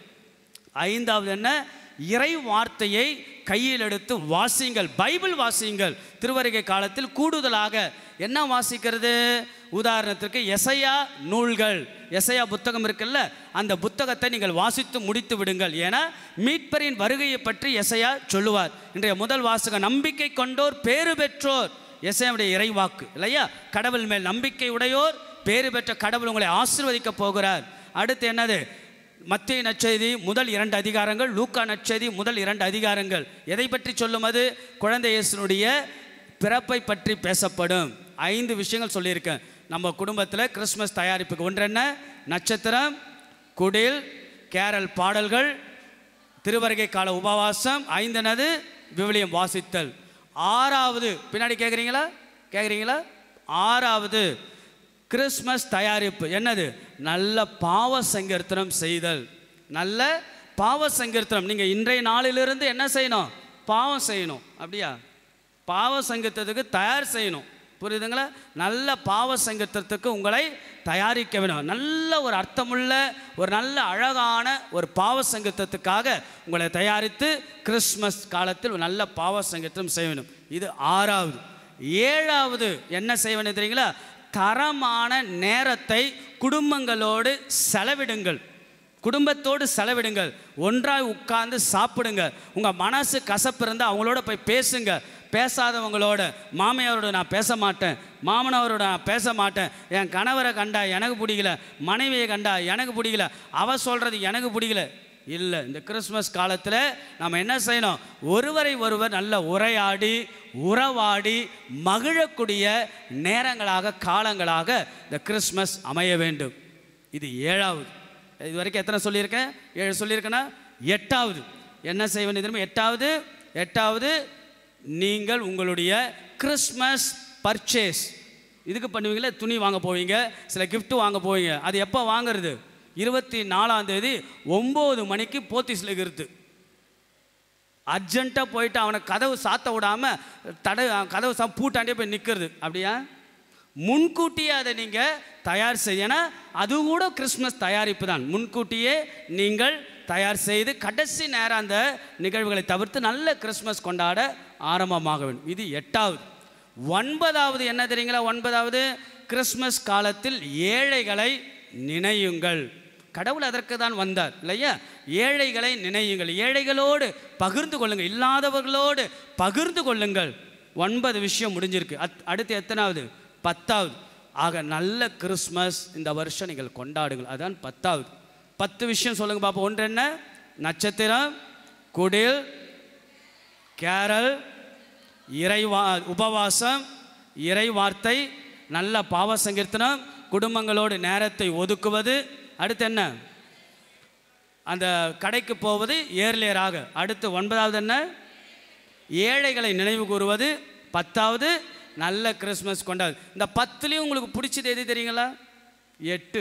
ஐந்தாவது என்ன இறை வார்த்தையை கையில் எடுத்து வாசியுங்கள் பைபிள் வாசியுங்கள் திருவருகை காலத்தில் கூடுதலாக என்ன வாசிக்கிறது உதாரணத்திற்கு எசையா நூல்கள் எசையா புத்தகம் இருக்குல்ல அந்த புத்தகத்தை நீங்கள் வாசித்து முடித்து விடுங்கள் ஏன்னா மீட்பரின் வருகையை பற்றி எசையா சொல்லுவார் இன்றைய முதல் வாசகம் நம்பிக்கை கொண்டோர் பேறு பெற்றோர் எசையாவுடைய இறைவாக்கு இல்லையா கடவுள் மேல் நம்பிக்கை உடையோர் பேறு பெற்ற கடவுள் உங்களை ஆசீர்வதிக்க போகிறார் அடுத்து என்னது மத்திய நற்செய்தி முதல் இரண்டு அதிகாரங்கள் லூக்கா நற்செய்தி முதல் இரண்டு அதிகாரங்கள் எதை பற்றி சொல்லும் அது குழந்தை இயேசுனுடைய பிறப்பை பற்றி பேசப்படும் ஐந்து விஷயங்கள் சொல்லியிருக்கேன் நம்ம குடும்பத்தில் கிறிஸ்மஸ் தயாரிப்புக்கு ஒன்று என்ன நட்சத்திரம் குடில் கேரல் பாடல்கள் திருவருகை கால உபவாசம் ஐந்தனது விவிலியம் வாசித்தல் ஆறாவது பின்னாடி கேட்குறீங்களா கேட்குறீங்களா ஆறாவது கிறிஸ்மஸ் தயாரிப்பு என்னது நல்ல பாவ சங்கீர்த்தனம் செய்தல் நல்ல பாவ சங்கீர்த்தனம் நீங்கள் இன்றைய நாளிலிருந்து என்ன செய்யணும் பாவம் செய்யணும் அப்படியா பாவ சங்கீர்த்தத்துக்கு தயார் செய்யணும் புரியுதுங்களா நல்ல பாவ சங்கீர்த்தத்துக்கு உங்களை தயாரிக்க வேணும் நல்ல ஒரு அர்த்தமுள்ள ஒரு நல்ல அழகான ஒரு பாவ சங்கீர்த்தத்துக்காக உங்களை தயாரித்து கிறிஸ்மஸ் காலத்தில் ஒரு நல்ல பாவ சங்கீர்த்தம் செய்ய வேணும் இது ஆறாவது ஏழாவது என்ன செய்ய வேணும் தெரியுங்களா தரமான நேரத்தை குடும்பங்களோடு செலவிடுங்கள் குடும்பத்தோடு செலவிடுங்கள் ஒன்றாய் உட்கார்ந்து சாப்பிடுங்க உங்கள் மனசு கசப்பு இருந்தால் அவங்களோட போய் பேசுங்க பேசாதவங்களோட மாமியாரோட நான் பேச மாட்டேன் மாமனாரோட நான் பேச மாட்டேன் என் கணவரை கண்டா எனக்கு பிடிக்கல மனைவியை கண்டா எனக்கு பிடிக்கல அவ சொல்கிறது எனக்கு பிடிக்கல இல்லை இந்த கிறிஸ்மஸ் காலத்தில் நம்ம என்ன செய்யணும் ஒருவரை ஒருவர் நல்ல உரையாடி உறவாடி மகிழக்கூடிய நேரங்களாக காலங்களாக இந்த கிறிஸ்மஸ் அமைய வேண்டும் இது ஏழாவது இது வரைக்கும் எத்தனை சொல்லியிருக்கேன் ஏழு சொல்லியிருக்கேன்னா எட்டாவது என்ன செய்ய வேண்டியது தெரியுமா? எட்டாவது எட்டாவது நீங்கள் உங்களுடைய கிறிஸ்மஸ் பர்ச்சேஸ் இதுக்கு பண்ணுவீங்களே துணி வாங்க போவீங்க சில gift வாங்க போவீங்க அது எப்போ வாங்குறது இருபத்தி நாலாம் தேதி ஒம்பது மணிக்கு போத்தீஸில் இருக்குது அர்ஜென்ட்டாக போயிட்டு அவனை கதவு சாத்த விடாம தடை கதவு சா பூட்டாண்டே போய் நிற்கிறது அப்படியா முன்கூட்டியே அதை நீங்கள் தயார் செய்ய ஏன்னா அது கூட கிறிஸ்மஸ் தயாரிப்பு தான் முன்கூட்டியே நீங்கள் தயார் செய்து கடைசி நேரம் அந்த நிகழ்வுகளை தவிர்த்து நல்ல கிறிஸ்மஸ் கொண்டாட ஆரம்பமாக வேண்டும் இது எட்டாவது ஒன்பதாவது என்ன தெரியுங்களா ஒன்பதாவது கிறிஸ்மஸ் காலத்தில் ஏழைகளை நினையுங்கள் கடவுள் அதற்கு தான் வந்தார் இல்லையா ஏழைகளை நினையுங்கள் ஏழைகளோடு பகிர்ந்து கொள்ளுங்கள் இல்லாதவர்களோடு பகிர்ந்து கொள்ளுங்கள் ஒன்பது விஷயம் முடிஞ்சிருக்கு அத் அடுத்து எத்தனாவது பத்தாவது ஆக நல்ல கிறிஸ்மஸ் இந்த வருஷம் நீங்கள் கொண்டாடுங்கள் அதான் பத்தாவது பத்து விஷயம் சொல்லுங்க பாப்போம் ஒன்று என்ன நட்சத்திரம் குடில் கேரல் இறைவா உபவாசம் இறை வார்த்தை நல்ல பாவ சங்கீர்த்தனம் குடும்பங்களோடு நேரத்தை ஒதுக்குவது அடுத்து என்ன அந்த கடைக்கு போவது ஏர்லியராக அடுத்து ஒன்பதாவது என்ன ஏழைகளை நினைவு கூறுவது பத்தாவது நல்ல கிறிஸ்மஸ் கொண்டாது இந்த பத்துலேயும் உங்களுக்கு பிடிச்சது எது தெரியுங்களா எட்டு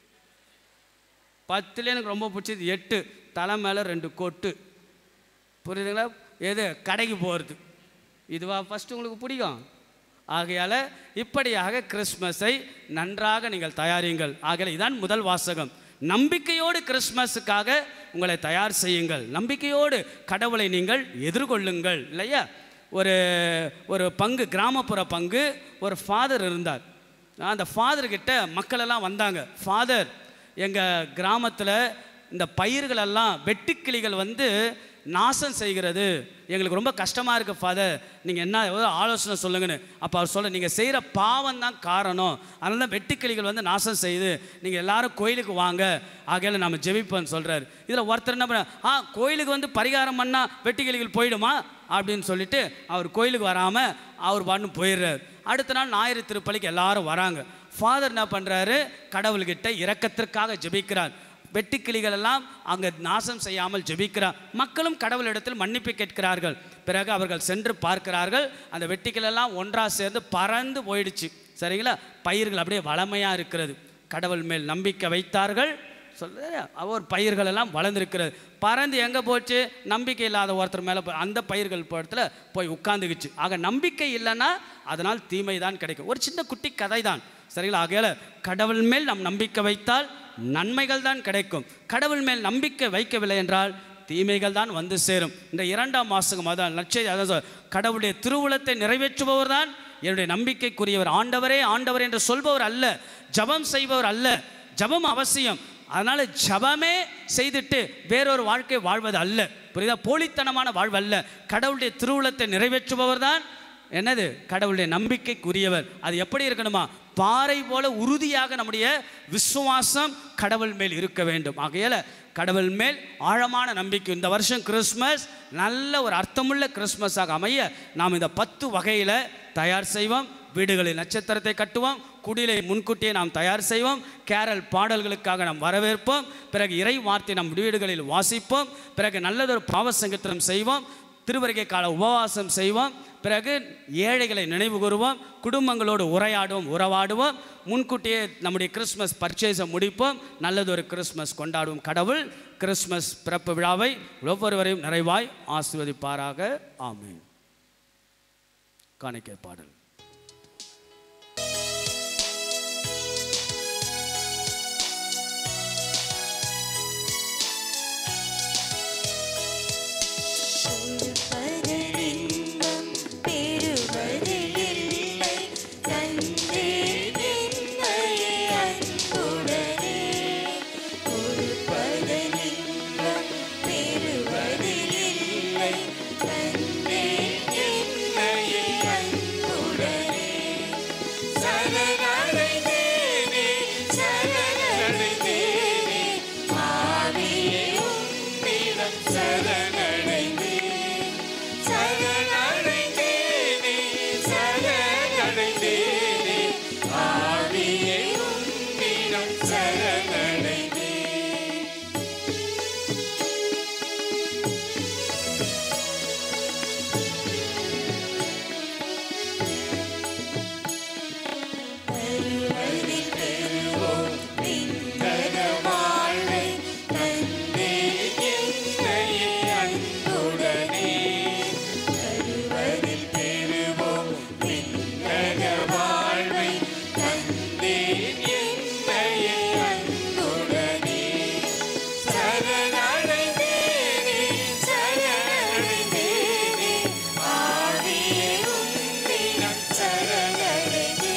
பத்துலேயும் எனக்கு ரொம்ப பிடிச்சது எட்டு தலை மேலே ரெண்டு கொட்டு புரியுதுங்களா எது கடைக்கு போகிறது இதுவா ஃபஸ்ட்டு உங்களுக்கு பிடிக்கும் ஆகையால் இப்படியாக கிறிஸ்மஸை நன்றாக நீங்கள் தயாரியுங்கள் ஆகையால் இதான் முதல் வாசகம் நம்பிக்கையோடு கிறிஸ்மஸுக்காக உங்களை தயார் செய்யுங்கள் நம்பிக்கையோடு கடவுளை நீங்கள் எதிர்கொள்ளுங்கள் இல்லையா ஒரு ஒரு பங்கு கிராமப்புற பங்கு ஒரு ஃபாதர் இருந்தார் அந்த ஃபாதர்கிட்ட மக்கள் எல்லாம் வந்தாங்க ஃபாதர் எங்கள் கிராமத்தில் இந்த பயிர்களெல்லாம் வெட்டுக்கிளிகள் வந்து நாசம் செய்கிறது எங்களுக்கு ரொம்ப கஷ்டமாக இருக்குது ஃபாதர் நீங்கள் என்ன ஏதோ ஆலோசனை சொல்லுங்கன்னு அப்போ அவர் சொல்ல நீங்கள் செய்கிற பாவம் தான் காரணம் அதனால தான் வெட்டுக்கிளிகள் வந்து நாசம் செய்யுது நீங்கள் எல்லாரும் கோயிலுக்கு வாங்க ஆகையால நம்ம ஜெபிப்போம்னு சொல்கிறாரு இதில் ஒருத்தர் என்ன பண்ண ஆ கோயிலுக்கு வந்து பரிகாரம் பண்ணால் வெட்டுக்கிளிகள் போயிடுமா அப்படின்னு சொல்லிட்டு அவர் கோயிலுக்கு வராமல் அவர் பாட்டு போயிடுறாரு அடுத்த நாள் ஞாயிறு திருப்பலிக்கு எல்லாரும் வராங்க ஃபாதர் என்ன பண்ணுறாரு கடவுள்கிட்ட இரக்கத்திற்காக ஜெபிக்கிறார் வெட்டுக்கிளிகள் எல்லாம் அங்கே நாசம் செய்யாமல் ஜெபிக்கிறார் மக்களும் கடவுளிடத்தில் மன்னிப்பு கேட்கிறார்கள் பிறகு அவர்கள் சென்று பார்க்கிறார்கள் அந்த வெட்டிக்கிள் எல்லாம் ஒன்றாக சேர்ந்து பறந்து போயிடுச்சு சரிங்களா பயிர்கள் அப்படியே வளமையாக இருக்கிறது கடவுள் மேல் நம்பிக்கை வைத்தார்கள் சொல்ல அவர் பயிர்கள் எல்லாம் வளர்ந்துருக்கிறது பறந்து எங்கே போச்சு நம்பிக்கை இல்லாத ஒருத்தர் மேலே போய் அந்த பயிர்கள் இடத்துல போய் உட்காந்துக்குச்சு ஆக நம்பிக்கை இல்லைன்னா அதனால் தீமை தான் கிடைக்கும் ஒரு சின்ன குட்டி கதை தான் சரிங்களா ஆகையால் கடவுள் மேல் நாம் நம்பிக்கை வைத்தால் நன்மைகள் தான் கிடைக்கும் கடவுள் மேல் நம்பிக்கை வைக்கவில்லை என்றால் தீமைகள் தான் வந்து சேரும் இந்த இரண்டாம் மாதம் அதான் லட்சிய அதான் சொல், கடவுளுடைய திருவுளத்தை நிறைவேற்றுபவர் தான் என்னுடைய நம்பிக்கைக்குரியவர் ஆண்டவரே ஆண்டவர் என்று சொல்பவர் அல்ல ஜபம் செய்பவர் அல்ல ஜபம் அவசியம் அதனால ஜபமே செய்துட்டு வேறொரு வாழ்க்கை வாழ்வது அல்ல புரியுதா போலித்தனமான வாழ்வு அல்ல கடவுளுடைய திருவுளத்தை நிறைவேற்றுபவர் தான் என்னது கடவுளுடைய நம்பிக்கைக்குரியவர் அது எப்படி இருக்கணுமா பாறை போல உறுதியாக நம்முடைய விசுவாசம் கடவுள் மேல் இருக்க வேண்டும் ஆகையால கடவுள் மேல் ஆழமான நம்பிக்கை இந்த வருஷம் கிறிஸ்மஸ் நல்ல ஒரு அர்த்தமுள்ள கிறிஸ்மஸாக அமைய நாம் இந்த பத்து வகையில் தயார் செய்வோம் வீடுகளில் நட்சத்திரத்தை கட்டுவோம் குடிலை முன்கூட்டியே நாம் தயார் செய்வோம் கேரல் பாடல்களுக்காக நாம் வரவேற்போம் பிறகு இறை வார்த்தை நம் வீடுகளில் வாசிப்போம் பிறகு நல்லதொரு பாவ சங்கத்திரம் செய்வோம் திருவருகை கால உபவாசம் செய்வோம் பிறகு ஏழைகளை நினைவு கூறுவோம் குடும்பங்களோடு உரையாடுவோம் உறவாடுவோம் முன்கூட்டியே நம்முடைய கிறிஸ்மஸ் பர்ச்சேஸை முடிப்போம் நல்லதொரு கிறிஸ்மஸ் கொண்டாடுவோம் கடவுள் கிறிஸ்மஸ் பிறப்பு விழாவை ஒவ்வொருவரையும் நிறைவாய் ஆசிர்வதிப்பாராக ஆமென் காணிக்கை பாடல் பரலின்பம் பெறுவதில்லை தந்தே என்னையே அன்புடனே ஒரு பரலின்பம் பெறுவதில்லை தந்தே என்னையே அன்புடனே சரணடைந்தேனே சரணடைந்தேனே ஆவியே உம்மிடம் சரணடைந்தேன் சரணடைந்தேனே சரணடைந்தேனே ஆவியே உம்மிடம் சரணடைந்தேன் பெறுவதில் பெறுவோம் விண்ணக வாழ்வை தந்தே என்னையே அன்புடனே பெறுவதில் பெறுவோம் விண்ணக வாழ்வை தந்தே என்னையே அன்புடனே சரணடைந்தேனே சரணடைந்தேனே ஆவியே உம்மிடம் சரணடைந்தேன்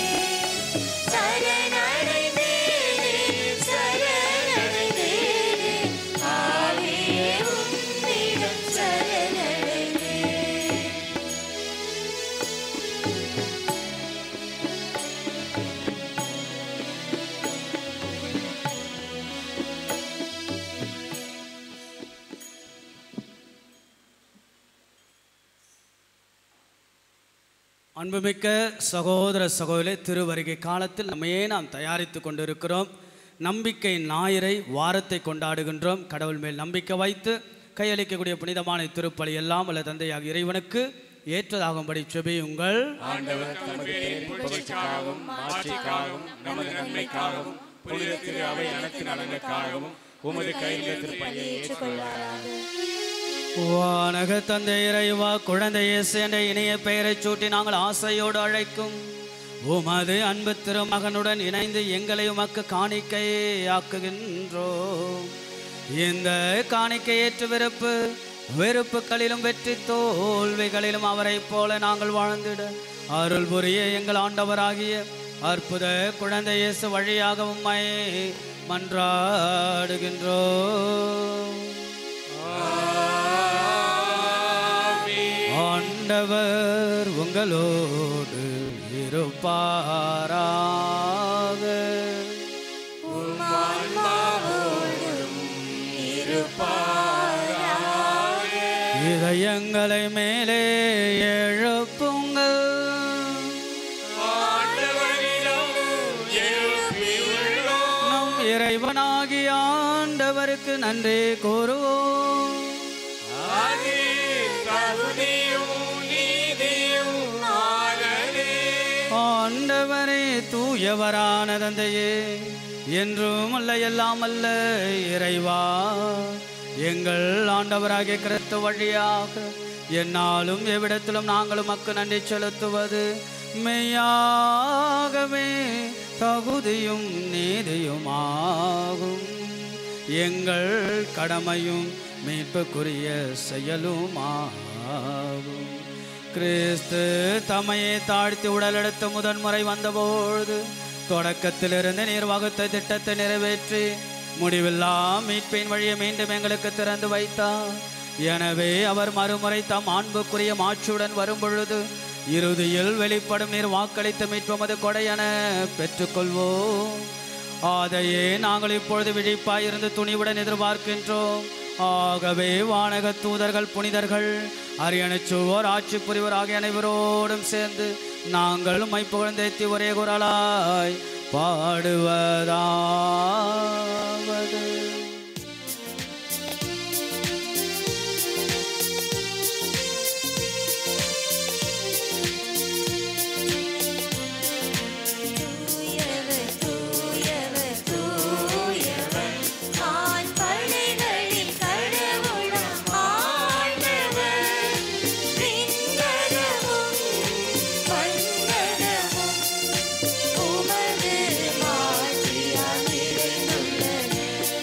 சரணடைந்தேனே சரணடைந்தேனே ஆவியே உம்மிடம் சரணடைந்தேன் அன்புமிக்க சகோதர சகோதரி திருவருகை காலத்தில் நம்மையே நாம் தயாரித்து கொண்டிருக்கிறோம் நம்பிக்கை ஞாயிறை வாரத்தை கொண்டாடுகின்றோம் கடவுள் மேல் நம்பிக்கை வைத்து கையளிக்கக்கூடிய புனிதமான திருப்பலி எல்லாம் அல்ல தந்தையாக இறைவனுக்கு ஏற்றதாகும்படி செபியுங்கள் ஆண்டவர் தமது பேரின் புகழ்ச்சிக்காகவும் மாட்சிக்காகவும் நமது நன்மைக்காகவும் புனித திரு அவை அனைத்து நலனுக்காகவும் உமது கையில் திருப்பணியை ஏற்றுக்கொள்வாராக வானக தந்தை இறைவா குழந்தை இயேசு என்ற இணைய பெயரைச் சூட்டி நாங்கள் ஆசையோடு அழைக்கும் உமது அன்பு திருமகனுடன் இணைந்து எங்களை உமக்கு காணிக்கையை ஆக்குகின்றோம் இந்த காணிக்கை ஏற்று வெறுப்பு வெறுப்புகளிலும் வெற்றி தோல்விகளிலும் அவரைப் போல நாங்கள் வாழ்ந்திட அருள் புரிய எங்கள் ஆண்டவராகிய அற்புத குழந்தை இயேசு வழியாக உம்மை மன்றாடுகின்றோம் ஆண்டவர் உங்களோடு இருப்பாராக இதயங்களை மேலே எழுப்புங்கள் நம் இறைவனாகிய ஆண்டவருக்கு நன்றி கூறுவோம் ஆண்டவரே தூயவரான தந்தையே என்றும் அல்ல எல்லாம் அல்ல இறைவா எங்கள் ஆண்டவராகிய கிறிஸ்து வழியாக என்னாலும் எவ்விடத்திலும் நாங்களும் மக்கு நன்றி செலுத்துவது மெய்யாகவே தகுதியும் நீதியுமாகும் எங்கள் கடமையும் மீட்புக்குரிய செயலுமாகும் கிறிஸ்து தம்மையை தாழ்த்தி உடலெடுத்து முதன்முறை வந்தபொழுது தொடக்கத்திலிருந்து நீர் வகுத்த திட்டத்தை நிறைவேற்றி முடிவில்லா மீட்பின் வழியை மீண்டும் எங்களுக்கு திறந்து வைத்தார் எனவே அவர் மறுமுறை தம் அன்புக்குரிய மாட்சியுடன் வரும்பொழுது இறுதியில் வெளிப்படும் நீர் வாக்களித்த மீட்பமது கொடையென பெற்றுக்கொள்வோம் அதையே நாங்கள் இப்பொழுது விழிப்பாயிருந்து துணிவுடன் எதிர்பார்க்கின்றோம் ஆகவே வானக தூதர்கள் புனிதர்கள் அரியணைச்சுவோர் ஆட்சி புரிவோர் ஆகிய அனைவரோடும் சேர்ந்து நாங்கள் மை புகழ்ந்தேத்தி ஒரே குரலாய் பாடுவதாவது தூயவர் தூயவர் தூயவர் ஆண் படைகளின் கடவுளாம் ஆண்டவர் விண்ணகமும் மண்ணகமும் உமது மாட்சியால் நிறைந்துள்ளன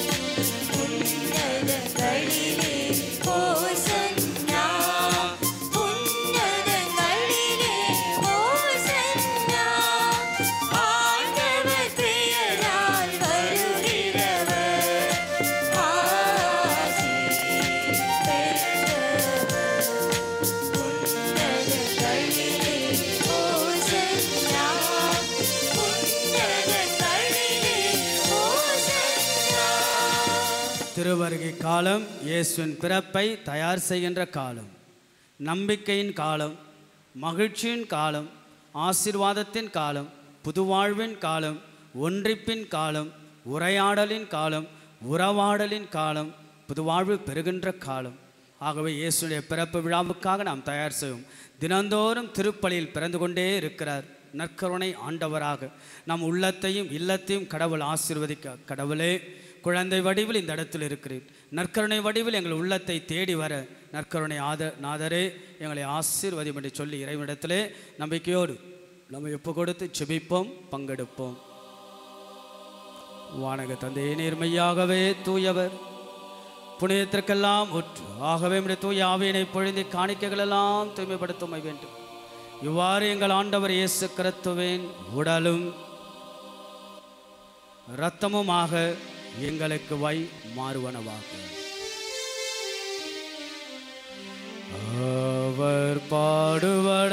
உன்னதங்களிலே ஓசன்னா உன்னதங்களிலே ஓசன்னா ஆண்டவர் பெயரால் வருகிறவர் ஆசி பெற்றவர் உன்னதங்களிலே ஓசன்னா உன்னதங்களிலே ஓசன்னா திருவருகை காலம் இயேசுவின் பிறப்பை தயார் செய்கின்ற காலம் நம்பிக்கையின் காலம் மகிழ்ச்சியின் காலம் ஆசீர்வாதத்தின் காலம் புதுவாழ்வின் காலம் ஒன்றிப்பின் காலம் உரையாடலின் காலம் உறவாடலின் காலம் புதுவாழ்வு பெறுகின்ற காலம் ஆகவே இயேசுடைய பிறப்பு விழாவுக்காக நாம் தயார் செய்வோம் தினந்தோறும் திருப்பலியில் பிறந்து கொண்டே இருக்கிறார் நற்கருணை ஆண்டவராக நம் உள்ளத்தையும் இல்லத்தையும் கடவுள் ஆசீர்வதிக்க கடவுளே குழந்தை வடிவில் இந்த இடத்தில் இருக்கிறேன் நற்கருணை வடிவில் எங்கள் உள்ளத்தை தேடி வர நற்கருணை ஆத நாதரே எங்களை ஆசீர்வதியும் என்று சொல்லி இறைவனிடத்திலே நம்பிக்கையோடு நம்ம ஒப்பு கொடுத்து செபிப்போம் பங்கெடுப்போம் வானக தந்தையே நேர்மையாகவே தூயவர் புனிதத்திற்கெல்லாம் உற்று ஆகவே நம்முடைய தூய ஆவியினை பொழுந்தி காணிக்கைகளெல்லாம் தூய்மைப்படுத்துமை வேண்டும் இவ்வாறு எங்கள் ஆண்டவர் இயேசு கிறிஸ்துவின் உடலும் இரத்தமுமாக எங்களுக்கு வை மாறுவனவாக அவர் பாடுபட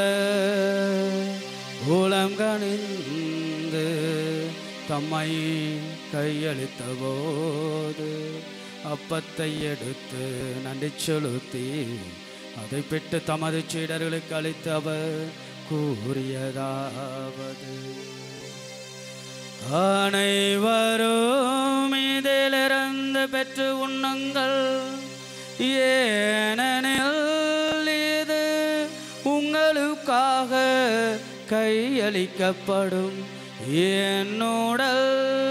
உளம் கணிந்து தம்மை கையளித்த போது அப்பத்தை எடுத்து நன்றி செலுத்தி அதை பெற்று தமது சீடர்களுக்கு அளித்து அவர் கூறியதாவது அனைவரும் இதிலிருந்து பெற்று உண்ணுங்கள் ஏனெனில் இது உங்களுக்காக கையளிக்கப்படும் என்னுடல்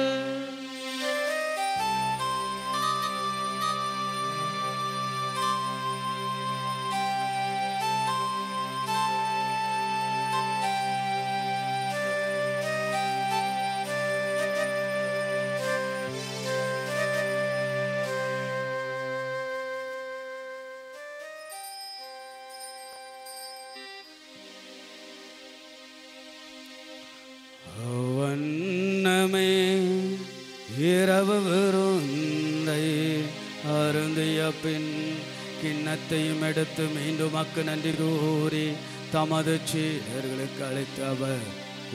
வண்ணமே இரவு விருந்தை அருந்திய பின் கிண்ணத்தையும் எடுத்து மீண்டும் அக்கு நன்றி கூறி தமது சீடர்களுக்கு அளித்து அவர்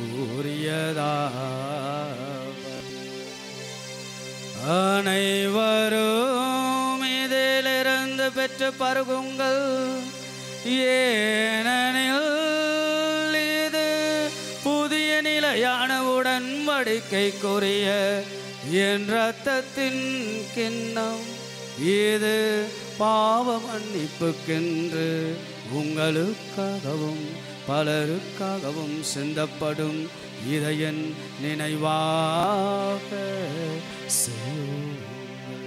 கூறியதாவது அனைவரும் இதிலிருந்து பெற்று பருகுங்கள் ஏனெனில் இது புதிய நிலையான உடன்படிக்கைக்குரிய என் ரத்தத்தின் கிண்ணம் இது பாவ மன்னிப்புக்கென்று உங்களுக்காகவும் பலருக்காகவும் சிந்தப்படும் இதயன் நினைவாக செய்யுங்கள்.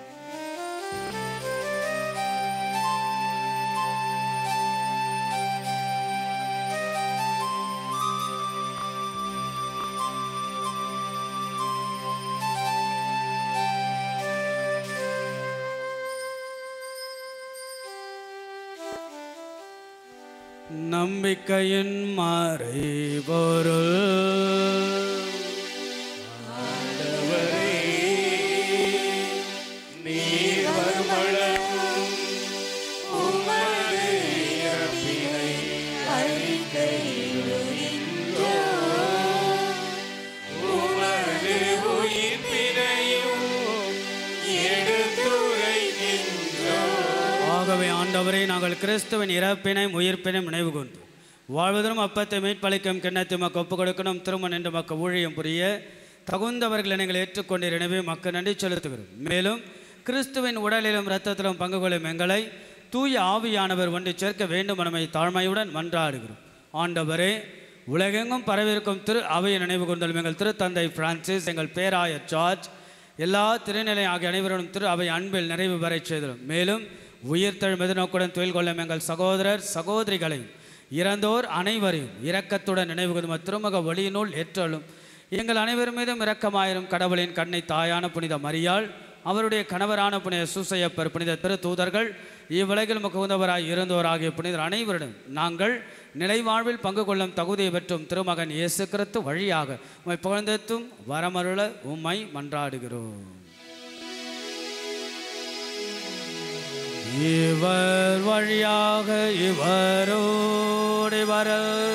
நம்பிக்கையின் மறைபொருள் நீர் வருமளவும் உமது இறப்பினை அறிக்கை ஆகவே ஆண்டவரே நாங்கள் கிறிஸ்துவின் இறப்பினையும் உயிர்ப்பினையும் நினைவு கூர்ந்து வாழ்வதலும் அப்பத்தை மீட்பளிக்கும் கிண்ணத்தை மக்க ஒப்புக் கொடுக்கணும் திரும்ப நின்று மக்க ஊழியம் புரிய தகுந்தவர்களை நீங்கள் ஏற்றுக்கொண்டீர் எனவே மக்கள் நன்றி செலுத்துகிறோம் மேலும் கிறிஸ்துவின் உடலிலும் இரத்தத்திலும் பங்கு கொள்ளும் எங்களை தூய ஆவியானவர் ஒன்று சேர்க்க வேண்டும் நம்மை தாழ்மையுடன் மன்றாடுகிறோம் ஆண்டவரே உலகெங்கும் பரவிருக்கும் திரு அவையை நினைவு கொண்டலும் எங்கள் திருத்தந்தை பிரான்சிஸ் எங்கள் பேராயர் ஜார்ஜ் எல்லா திருநிலை ஆகிய அனைவரும் திரு அவை அன்பில் நிறைவு பெறச் செய்தலும் மேலும் உயிர்த்தெழும் எதிர்நோக்குடன் தொழில் கொள்ளும் எங்கள் சகோதரர் சகோதரிகளையும் இறந்தோர் அனைவரையும் இரக்கத்துடன் நினைவு கூர்ந்து திருமக ஒளியினுள் ஏற்றலும் எங்கள் அனைவர் மீதும் இரக்கமாயிரும் கடவுளின் கண்ணை தாயான புனித மரியாள் அவருடைய கணவரான புனித சூசையப்பர் புனித திரு தூதர்கள் இவ்வுலகில் முகுந்தவராய் இருந்தோராகிய புனிதர் அனைவரிடம் நாங்கள் நிலைவாழ்வில் பங்கு கொள்ளும் தகுதியை பெற்றும் திருமகன் இயேசு கிறிஸ்து வழியாக உம்மை புகழ்ந்தெத்தும் வரமருள உம்மை மன்றாடுகிறோம் இவர் வழியாக இவரோடு வர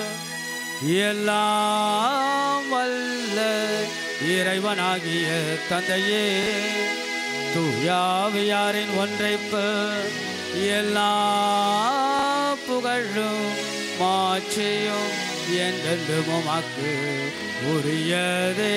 எல்லாம் வல்ல இறைவனாகிய தந்தையே தூயாவியாரின் ஒன்றைப்பு எல்லா புகழும் மாட்சியும் என்றென்றும் உமக்கு உரியதே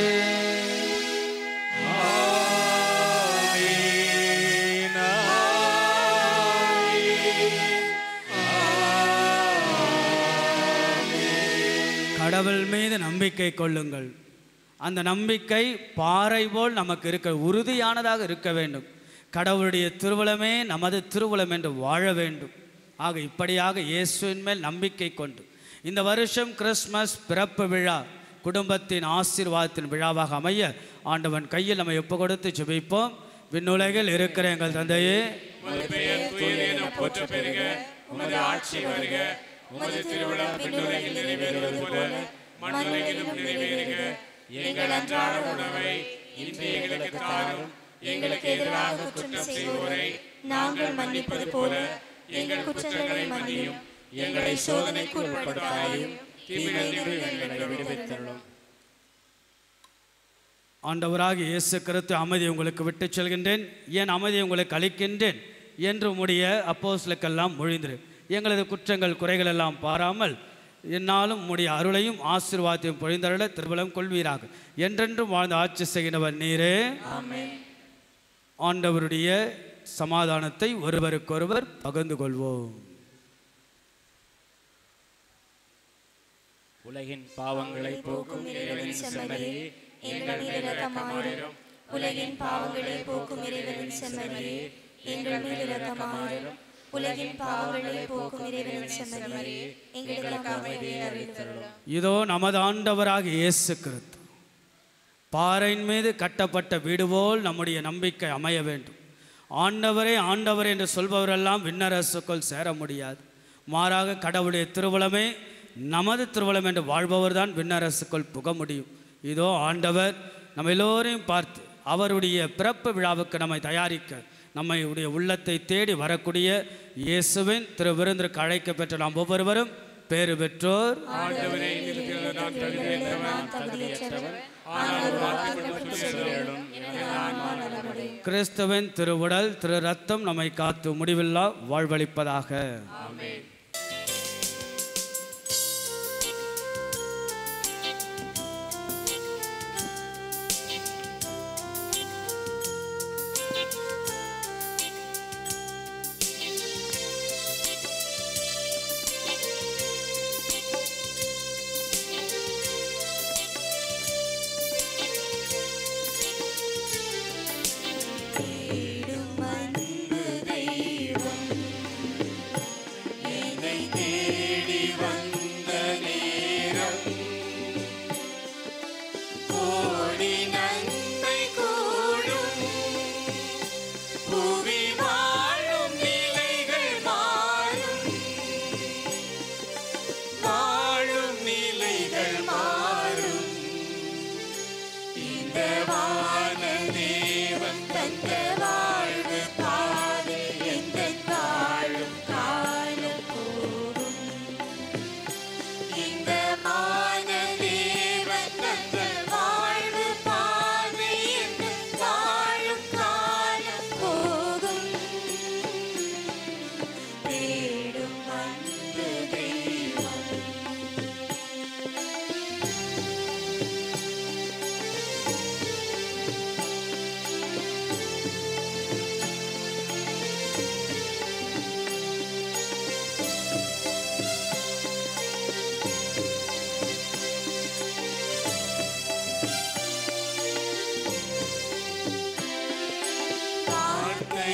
கடவுள் மீது நம்பிக்கை கொள்ளுங்கள் அந்த நம்பிக்கை பாறை போல் நமக்கு இருக்க உறுதியானதாக இருக்க வேண்டும் கடவுளுடைய திருவுளமே நமது திருவுளம் என்று வாழ வேண்டும் ஆக இப்படியாக இயேசுவின் மேல் நம்பிக்கை கொண்டு இந்த வருஷம் கிறிஸ்மஸ் பிறப்பு விழா குடும்பத்தின் ஆசீர்வாதத்தின் விழாவாக அமைய ஆண்டவன் கையில் நம்ம ஒப்பு கொடுத்து ஜெபிப்போம் விண்ணுலகில் இருக்கிற எங்கள் தந்தையே உமது பெயர் தூயது என போற்ற பெறுக உமது ஆட்சி வருக உமது திருவிழா விண்ணுலகில் நிறைவேறுவது போல மண்ணுலகிலும் நிறைவேறுக எங்கள் அன்றாட உணவை இன்று எங்களுக்கு தாரும் எங்களுக்கு எதிராக குற்றம் செய்வோரை நாங்கள் மன்னிப்பது போல எங்கள் குற்றங்களை மன்னியும் எங்களை சோதனைக்கு உட்படுத்தாயும் தீமையிலிருந்து எங்களை விடுவித்தருளும் ஆண்டவராக இயேசு கிறிஸ்து அமைதி உங்களுக்கு விட்டுச் செல்கின்றேன் என் அமைதி உங்களுக்கு அளிக்கின்றேன் என்று உடைய அப்போஸ்லுக்கெல்லாம் மொழிந்திரு எங்களது குற்றங்கள் குறைகள் எல்லாம் பாராமல் என்னாலும் உம்முடைய அருளையும் ஆசீர்வாதத்தையும் பொழிந்தருள திருவலம் கொள்வீராக என்றென்றும் வாழ்ந்து ஆட்சி செய்கின்றவர் நீரே ஆண்டவருடைய சமாதானத்தை ஒருவருக்கொருவர் பகிர்ந்து கொள்வோம் உலகின் பாவங்களை போக்கும் இறைவனின் செம்மறியே எங்கள் மேல் இரக்கமாயிரும் உலகின் பாவங்களை போக்கும் இறைவனின் செம்மறியே எங்கள் மேல் இரக்கமாயிரும் உலகின் பாவங்களை போக்கும் இறைவனின் செம்மறியே எங்களுக்கு அமைதியை அளித்தருளும் இதோ நமது ஆண்டவராக இயேசு கிறிஸ்து பாறையின் மீது கட்டப்பட்ட வீடு போல் நம்முடைய நம்பிக்கை அமைய வேண்டும் ஆண்டவரே ஆண்டவர் என்று சொல்பவரெல்லாம் விண்ணரசுக்குள் சேர முடியாது மாறாக கடவுளுடைய திருவுளமே நமது திருவுளம் என்று வாழ்பவர்தான் விண்ணரசுக்குள் புக முடியும் இதோ ஆண்டவர் நம்ம எல்லோரையும் பார்த்து அவருடைய பிறப்பு விழாவுக்கு நம்மை தயாரிக்க நம்மை உடைய உள்ளத்தை தேடி வரக்கூடிய இயேசுவின் திரு விருந்திற்கு அழைக்க பெற்ற நாம் ஒவ்வொருவரும் பேறு பெற்றோர் ஆண்டவரே நிறுத்தியுள்ள நான் தகுதியற்றவன் தகுதியற்றவன் ஆனால் ஒரு வார்த்தை மட்டும் சொல்லிடும் எனது ஆன்மா நலமடையும் கிறிஸ்துவின் திருவுடல் திரு ரத்தம் நம்மை காத்து முடிவில்லா வாழ்வளிப்பதாக தேடும் அன்பு தெய்வம் என்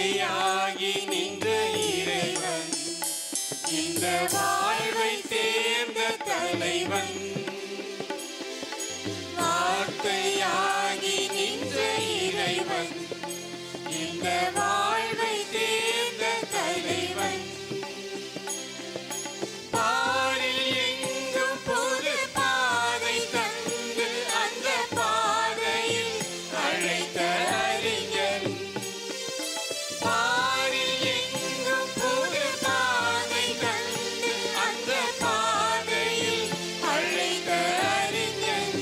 வார்த்தையாகி நின்ற இறைவன் இந்த வாழ்வை தேர்ந்த தலைவன் வார்த்தையாகி நின்ற இறைவன் இந்த வாழ்வை தேர்ந்த தலைவன் பாரில் எங்கும் பொது பாதை தந்து அந்த பாதையில் அழைத்த அறிஞன் பாரில் எங்கும் பொது பாதை தந்து அந்த பாதையில் அழைத்த அறிஞன்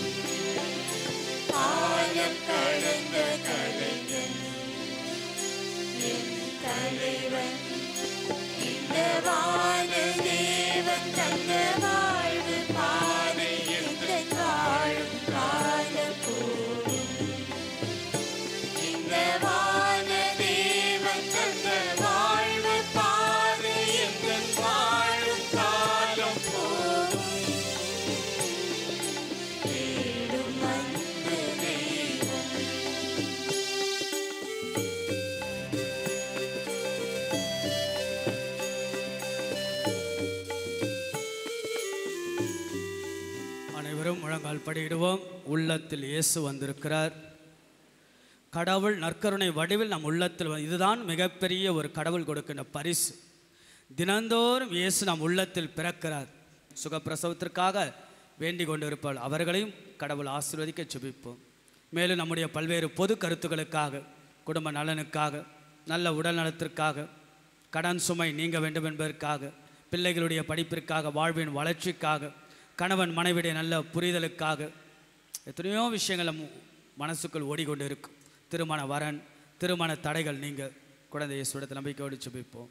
ஆழம் கடந்த கலைஞன் என் தலைவன் இந்த வான தேவன் தந்த வாழ்வு பாதை எந்த வாழும் கால போகும் இந்த வான தேவன் தந்த வாழ்வு பாதை எந்த வாழும் காலம் போகும் தேடும் அன்பு தெய்வம் அனைவரும் முழங்கால் படியிடுவோம் உள்ளத்தில் இயேசு வந்திருக்கிறார் கடவுள் நற்கருணை வடிவில் நம் உள்ளத்தில் வந்து- இதுதான் மிகப்பெரிய ஒரு கடவுள் கொடுக்கின்ற பரிசு தினந்தோறும் இயேசு நம் உள்ளத்தில் பிறக்கிறார் சுகப்பிரசவத்திற்காக வேண்டிக் கொண்டிருப்பாள் அவர்களையும் கடவுள் ஆசீர்வதிக்க செபிப்போம் மேலும் நம்முடைய பல்வேறு பொது கருத்துக்களுக்காக குடும்ப நலனுக்காக நல்ல உடல் நலத்திற்காக கடன் சுமை நீங்க வேண்டும் என்பதற்காக பிள்ளைகளுடைய படிப்பிற்காக வாழ்வின் வளர்ச்சிக்காக கணவன் மனைவியுடைய நல்ல புரிதலுக்காக எத்தனையோ விஷயங்கள் நம் மனசுக்குள் ஓடிக்கொண்டு இருக்கும் திருமண வரன் திருமண தடைகள் நீங்க குழந்தை இயேசுவிடத்தில் நம்பிக்கையோடு சுபிப்போம்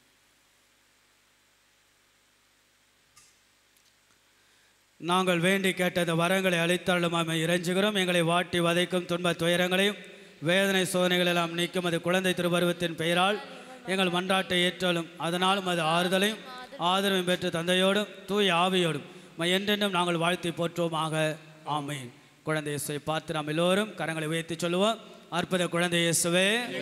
நாங்கள் வேண்டி கேட்டது வரங்களை அளித்தள்ளுமாமை இறைஞ்சுகிறோம் எங்களை வாட்டி வதைக்கும் துன்ப துயரங்களையும் வேதனை சோதனைகள் எல்லாம் நீக்கும் அது குழந்தை திருப்பருவத்தின் பெயரால் எங்கள் மன்றாட்டை ஏற்றாலும் அதனாலும் அது ஆறுதலையும் ஆதரவும் பெற்று தந்தையோடும் தூய ஆவியோடும் மை என்றென்றும் நாங்கள் வாழ்த்தி போற்றுவோமாக ஆமென் குழந்தை இயேசுவை பார்த்து நாம் எல்லோரும் கரங்களை உயர்த்தி சொல்லுவோம் அற்புத குழந்தை இயேசுவே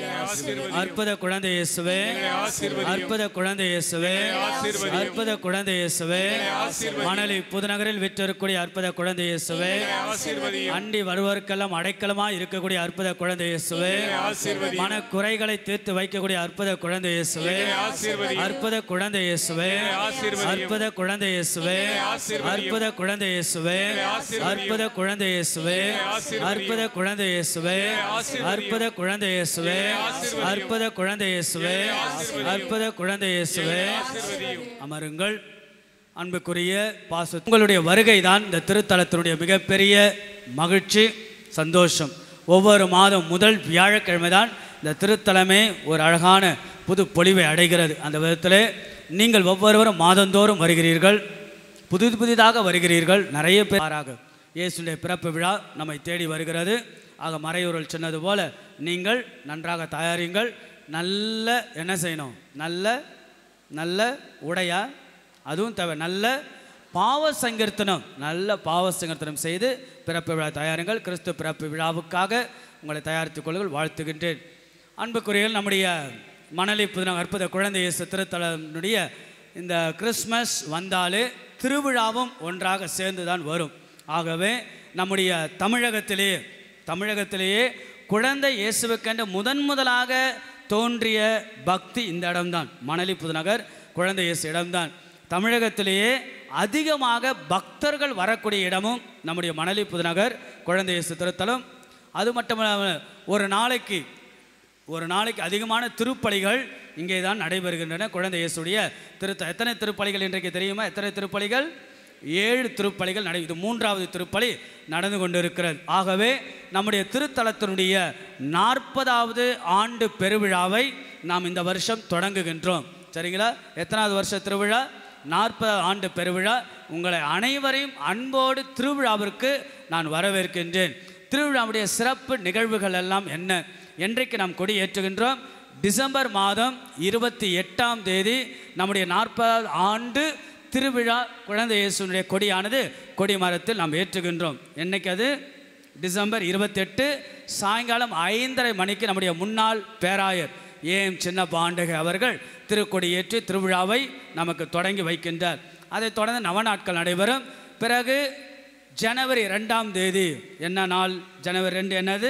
அற்புத குழந்தை இயேசுவே அற்புத குழந்தை இயேசுவே அற்புத குழந்தை இயேசுவே மணலி புதுநகரில் விற்றிருக்கக்கூடிய அற்புத குழந்தை இயேசுவே அண்டி வருவோருக்கெல்லாம் அடைக்கலமாய் இருக்கக்கூடிய அற்புத குழந்தை இயேசுவே மன குறைகளை தீர்த்து வைக்கக்கூடிய அற்புத குழந்தை இயேசுவே அற்புத குழந்தை இயேசுவே அற்புத குழந்தை இயேசுவே அற்புத குழந்தை இயேசுவே அற்புத குழந்தை இயேசுவே அற்புத குழந்தை இயேசுவே அற்புத குழந்தை இயேசுவே அற்புத குழந்தை இயேசுவே அற்புத குழந்தை இயேசுவே அமருங்கள் அன்புக்குரிய பாச உங்களுடைய வருகை தான் இந்த திருத்தலத்தினுடைய மிகப்பெரிய மகிழ்ச்சி சந்தோஷம் ஒவ்வொரு மாதம் முதல் வியாழக்கிழமை தான் இந்த திருத்தலமே ஒரு அழகான புது பொலிவை அடைகிறது அந்த விதத்திலே நீங்கள் ஒவ்வொருவரும் மாதந்தோறும் வருகிறீர்கள் புதிது புதிதாக வருகிறீர்கள் நிறைய பேராக இயேசுடைய பிறப்பு விழா நம்மை தேடி வருகிறது ஆக மறையூரல் சொன்னது போல நீங்கள் நன்றாக தயாரிங்கள் நல்ல என்ன செய்யணும் நல்ல நல்ல உடையா அதுவும் தேவை நல்ல பாவ சங்கீர்த்தனம் நல்ல பாவ சங்கீர்த்தனம் செய்து பிறப்பு விழா தயாருங்கள் கிறிஸ்து பிறப்பு விழாவுக்காக உங்களை தயாரித்துக் கொள்ளுங்கள் வாழ்த்துகின்றேன் அன்புக்குரியல் நம்முடைய மணலி புதின அற்புத குழந்தை இயேசு திருத்தலனுடைய இந்த கிறிஸ்மஸ் வந்தாலே திருவிழாவும் ஒன்றாக சேர்ந்து தான் வரும் ஆகவே நம்முடைய தமிழகத்திலேயே தமிழகத்திலேயே குழந்தை இயேசுவுக்கென்று முதன் முதலாக தோன்றிய பக்தி இந்த இடம்தான் மணலி புதுநகர் குழந்தை இயேசு இடம்தான் தமிழகத்திலேயே அதிகமாக பக்தர்கள் வரக்கூடிய இடமும் நம்முடைய மணலி புதுநகர் குழந்தை இயேசு திருத்தலம் அது மட்டுமல்லாமல் ஒரு நாளைக்கு ஒரு நாளைக்கு அதிகமான திருப்பலிகள் இங்கே தான் நடைபெறுகின்றன குழந்தை இயேசுடைய திருத்த எத்தனை திருப்பலிகள் இன்றைக்கு தெரியுமா எத்தனை திருப்பலிகள் ஏழு திருப்பலிகள் நடை இது மூன்றாவது திருப்பலி நடந்து கொண்டிருக்கிறது ஆகவே நம்முடைய திருத்தலத்தினுடைய நாற்பதாவது ஆண்டு பெருவிழாவை நாம் இந்த வருஷம் தொடங்குகின்றோம் சரிங்களா எத்தனாவது வருஷ திருவிழா நாற்பது ஆண்டு பெருவிழா உங்களை அனைவரையும் அன்போடு திருவிழாவிற்கு நான் வரவேற்கின்றேன் திருவிழாவுடைய சிறப்பு நிகழ்வுகள் எல்லாம் என்ன என்றைக்கு நாம் கொடி ஏற்றுகின்றோம் டிசம்பர் மாதம் இருபத்தி எட்டாம் தேதி நம்முடைய நாற்பதாவது ஆண்டு திருவிழா குழந்தை இயேசுனுடைய கொடியானது கொடி மரத்தில் நாம் ஏற்றுகின்றோம் என்னைக்கு அது டிசம்பர் இருபத்தெட்டு சாயங்காலம் ஐந்தரை மணிக்கு நம்முடைய முன்னாள் பேராயர் ஏம் சின்ன பாண்டக அவர்கள் திருக்கொடியேற்றி திருவிழாவை நமக்கு தொடங்கி வைக்கின்றார் அதைத் தொடர்ந்து நவநாட்கள் நடைபெறும் பிறகு ஜனவரி ரெண்டாம் தேதி என்ன நாள் ஜனவரி ரெண்டு என்னது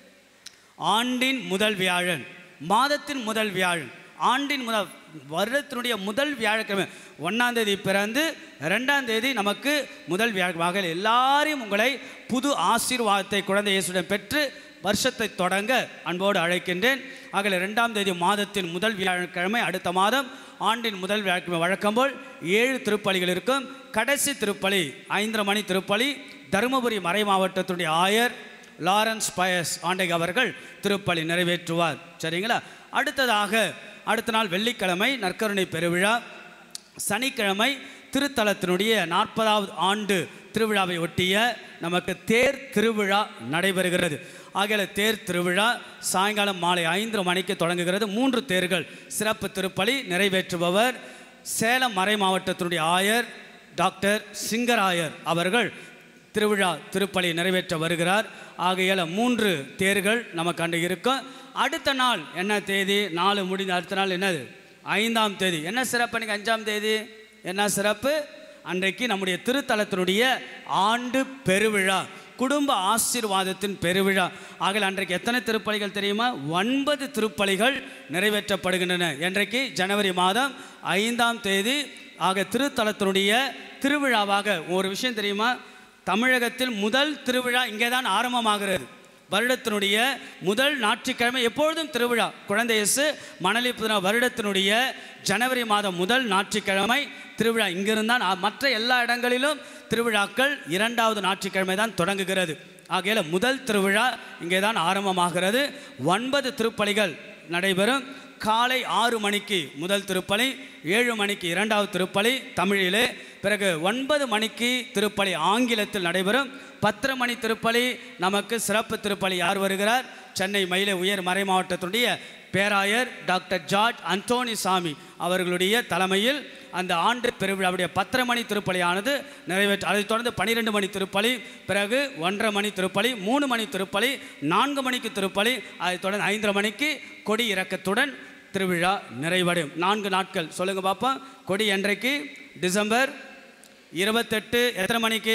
ஆண்டின் முதல் வியாழன் மாதத்தின் முதல் வியாழன் ஆண்டின் முதல் வருடத்தினுடைய முதல் வியாழக்கிழமை ஒன்றாம் தேதி பிறந்து ரெண்டாம் தேதி நமக்கு முதல் வியாழக்கிழமை எல்லாரையும் உங்களை புது ஆசீர்வாதத்தை குழந்தை இயேசுடன் பெற்று வருஷத்தை தொடங்க அன்போடு அழைக்கின்றேன் ஆகல ரெண்டாம் தேதி மாதத்தின் முதல் வியாழக்கிழமை அடுத்த மாதம் ஆண்டின் முதல் வியாழக்கிழமை வழக்கம் போல் ஏழு திருப்பலிகள் இருக்கும் கடைசி திருப்பலி ஐந்தரை மணி திருப்பலி தருமபுரி மறை மாவட்டத்தினுடைய ஆயர் லாரன்ஸ் பயஸ் ஆண்டை அவர்கள் திருப்பலி நிறைவேற்றுவார் சரிங்களா அடுத்ததாக அடுத்த நாள் வெள்ளிக்கிழமை நற்கருணை பெருவிழா சனிக்கிழமை திருத்தலத்தினுடைய நாற்பதாவது ஆண்டு திருவிழாவை ஒட்டிய நமக்கு தேர் திருவிழா நடைபெறுகிறது ஆகிய தேர் திருவிழா சாயங்காலம் மாலை ஐந்து மணிக்கு தொடங்குகிறது மூன்று தேர்கள் சிறப்பு திருப்பலி நிறைவேற்றுபவர் சேலம் மறை மாவட்டத்தினுடைய ஆயர் டாக்டர் சிங்கராயர் அவர்கள் திருவிழா திருப்பலி நிறைவேற்ற வருகிறார் ஆகையால் மூன்று தேர்கள் நமக்கு அன்று இருக்கும் அடுத்த நாள் என்ன தேதி நாலு முடிந்த அடுத்த நாள் என்னது ஐந்தாம் தேதி என்ன சிறப்பு அன்றைக்கி அஞ்சாம் தேதி என்ன சிறப்பு அன்றைக்கு நம்முடைய திருத்தலத்தினுடைய ஆண்டு பெருவிழா குடும்ப ஆசீர்வாதத்தின் பெருவிழா ஆகல அன்றைக்கு எத்தனை திருப்பலிகள் தெரியுமா ஒன்பது திருப்பலிகள் நிறைவேற்றப்படுகின்றன இன்றைக்கு ஜனவரி மாதம் ஐந்தாம் தேதி ஆக திருத்தலத்தினுடைய திருவிழாவாக ஒரு விஷயம் தெரியுமா தமிழகத்தில் முதல் திருவிழா இங்கே தான் ஆரம்பமாகிறது வருடத்தினுடைய முதல் ஞாயிற்றுக்கிழமை எப்பொழுதும் திருவிழா குழந்தை இயேசு மணலி புதின வருடத்தினுடைய ஜனவரி மாதம் முதல் ஞாயிற்றுக்கிழமை திருவிழா இங்கிருந்தான் ஆ- மற்ற எல்லா இடங்களிலும் திருவிழாக்கள் இரண்டாவது ஞாயிற்றுக்கிழமை தான் தொடங்குகிறது ஆகையால் முதல் திருவிழா இங்கே தான் ஆரம்பமாகிறது ஒன்பது திருப்பலிகள் நடைபெறும் காலை ஆறு மணிக்கு முதல் திருப்பலி ஏழு மணிக்கு இரண்டாவது திருப்பலி தமிழிலே பிறகு ஒன்பது மணிக்கு திருப்பலி ஆங்கிலத்தில் நடைபெறும் பத்தரை மணி திருப்பலி நமக்கு சிறப்பு திருப்பலி யார் வருகிறார் சென்னை மயிலை உயர் மறை மாவட்டத்துடைய பேராயர் டாக்டர் ஜார்ஜ் அந்தோனி சாமி அவர்களுடைய தலைமையில் அந்த ஆண்டு பெருவிழாவுடைய பத்தரை மணி திருப்பலியானது நிறைவேற்ற அதைத் தொடர்ந்து பன்னிரெண்டு மணி திருப்பலி பிறகு ஒன்றரை மணி திருப்பலி மூணு மணி திருப்பலி நான்கு மணிக்கு திருப்பலி அதைத் தொடர்ந்து ஐந்தரை மணிக்கு கொடி இறக்கத்துடன் திருவிழா நிறைவடையும் நான்கு நாட்கள் சொல்லுங்க பாப்பா கொடி என்றைக்கு டிசம்பர் இருபத்தெட்டு எத்தனை மணிக்கு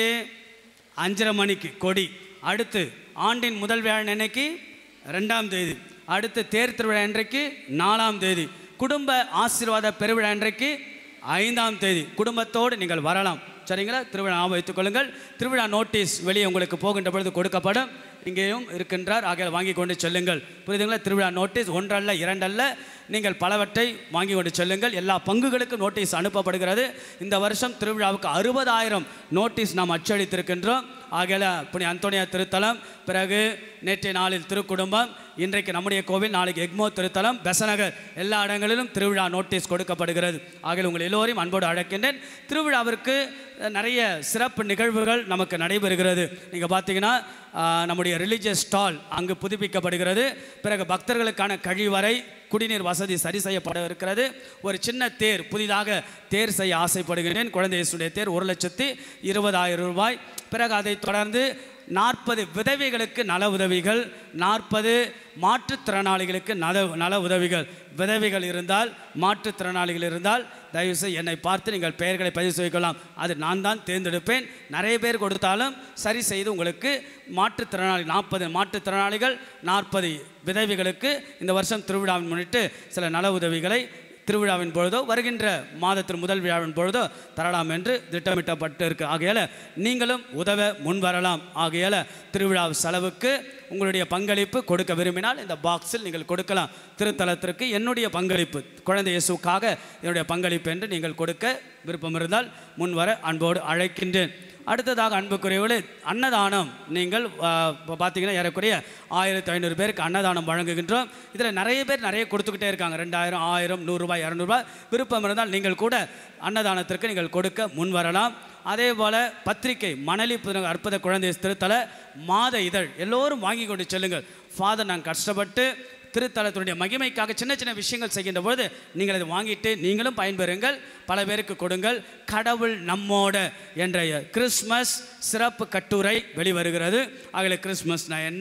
அஞ்சரை மணிக்கு கொடி அடுத்து ஆண்டின் முதல் விழா என்னைக்கு ரெண்டாம் தேதி அடுத்து தேர் திருவிழா என்றைக்கு நாலாம் தேதி குடும்ப ஆசீர்வாத பெருவிழா என்றைக்கு ஐந்தாம் தேதி குடும்பத்தோடு நீங்கள் வரலாம் சரிங்களா திருவிழா ஞாபகம் வைத்துக் கொள்ளுங்கள் திருவிழா நோட்டீஸ் வெளியே உங்களுக்கு போகின்ற பொழுது கொடுக்கப்படும் இங்கேயும் இருக்கின்றார் ஆகிய வாங்கி கொண்டு செல்லுங்கள் புரியுதுங்களா திருவிழா நோட்டீஸ் ஒன்றல்ல இரண்டல்ல நீங்கள் பலவற்றை வாங்கி கொண்டு செல்லுங்கள் எல்லா பங்குகளுக்கும் நோட்டீஸ் அனுப்பப்படுகிறது இந்த வருஷம் திருவிழாவுக்கு அறுபதாயிரம் நோட்டீஸ் நாம் அச்சடித்திருக்கின்றோம் ஆகையால் புனி அந்தோனியா திருத்தலம் பிறகு நேற்றைய நாளில் திருக்குடும்பம் இன்றைக்கு நம்முடைய கோவில் நாளைக்கு எக்மோ திருத்தலம் பெசநகர் எல்லா இடங்களிலும் திருவிழா நோட்டீஸ் கொடுக்கப்படுகிறது ஆகையால் உங்கள் எல்லோரையும் அன்போடு அழைக்கின்றேன் திருவிழாவிற்கு அஹ், நிறைய சிறப்பு நிகழ்வுகள் நமக்கு நடைபெறுகிறது நீங்கள் பார்த்தீங்கன்னா ஆஹ், நம்முடைய ரிலீஜியஸ் ஸ்டால் அங்கு புதுப்பிக்கப்படுகிறது பிறகு பக்தர்களுக்கான கழிவறை குடிநீர் வசதி சரி செய்யப்பட இருக்கிறது ஒரு சின்ன தேர் புதிதாக தேர் செய்ய ஆசைப்படுகிறேன் குழந்தை இயேசுடைய தேர் ஒரு லட்சத்தி இருபதாயிரம் ரூபாய் பிறகு அதைத் தொடர்ந்து நாற்பது விதவைகளுக்கு நல உதவிகள் நாற்பது மாற்றுத்திறனாளிகளுக்கு நல நல உதவிகள் விதவைகள் இருந்தால் மாற்றுத்திறனாளிகள் இருந்தால் தயவுசெய்து என்னை பார்த்து நீங்கள் பெயர்களை பதிவு செய்யலாம் அது நான் தான் தேர்ந்தெடுப்பேன் நிறைய பேர் கொடுத்தாலும் சரி செய்து உங்களுக்கு மாற்றுத்திறனாளி நாற்பது மாற்றுத்திறனாளிகள் நாற்பது விதவைகளுக்கு இந்த வருஷம் திருவிழாவின் முன்னிட்டு சில நல உதவிகளை திருவிழாவின் பொழுதோ வருகின்ற மாதத்தின் முதல் விழாவின் பொழுதோ தரலாம் என்று திட்டமிட்டப்பட்டு இருக்கு ஆகையால் நீங்களும் உதவ முன் வரலாம் ஆகையால் திருவிழா செலவுக்கு உங்களுடைய பங்களிப்பு கொடுக்க விரும்பினால் இந்த பாக்ஸில் நீங்கள் கொடுக்கலாம் திருத்தலத்திற்கு என்னுடைய பங்களிப்பு குழந்தை இயேசுக்காக என்னுடைய பங்களிப்பு என்று நீங்கள் கொடுக்க விருப்பம் இருந்தால் முன்வர அன்போடு அழைக்கின்றேன் அடுத்ததாக அன்புக்குரியவர்களே அன்னதானம் நீங்கள் ஆ, இப்போ பார்த்தீங்கன்னா ஏறக்குறைய ஆயிரத்தி ஐநூறு பேருக்கு அன்னதானம் வழங்குகின்றோம் இதில் நிறைய பேர் நிறைய கொடுத்துக்கிட்டே இருக்காங்க ரெண்டாயிரம் ஆயிரம் நூறுரூபாய் இரநூறுபா விருப்பம் இருந்தால் நீங்கள் கூட அன்னதானத்திற்கு நீங்கள் கொடுக்க முன் வரலாம் அதே போல் பத்திரிகை மணலி புதுநகர் அற்புத குழந்தை திருத்தல மாத இதழ் எல்லோரும் வாங்கி கொண்டு செல்லுங்கள் ஃபாதர் நான் கஷ்டப்பட்டு திருத்தலத்தினுடைய மகிமைக்காக சின்ன சின்ன விஷயங்கள் செய்கின்ற பொழுது நீங்கள் அதை வாங்கிட்டு நீங்களும் பயன்பெறுங்கள் பல பேருக்கு கொடுங்கள் கடவுள் நம்மோட என்ற கிறிஸ்மஸ் சிறப்பு கட்டுரை வெளிவருகிறது அதில் கிறிஸ்மஸ்னா என்ன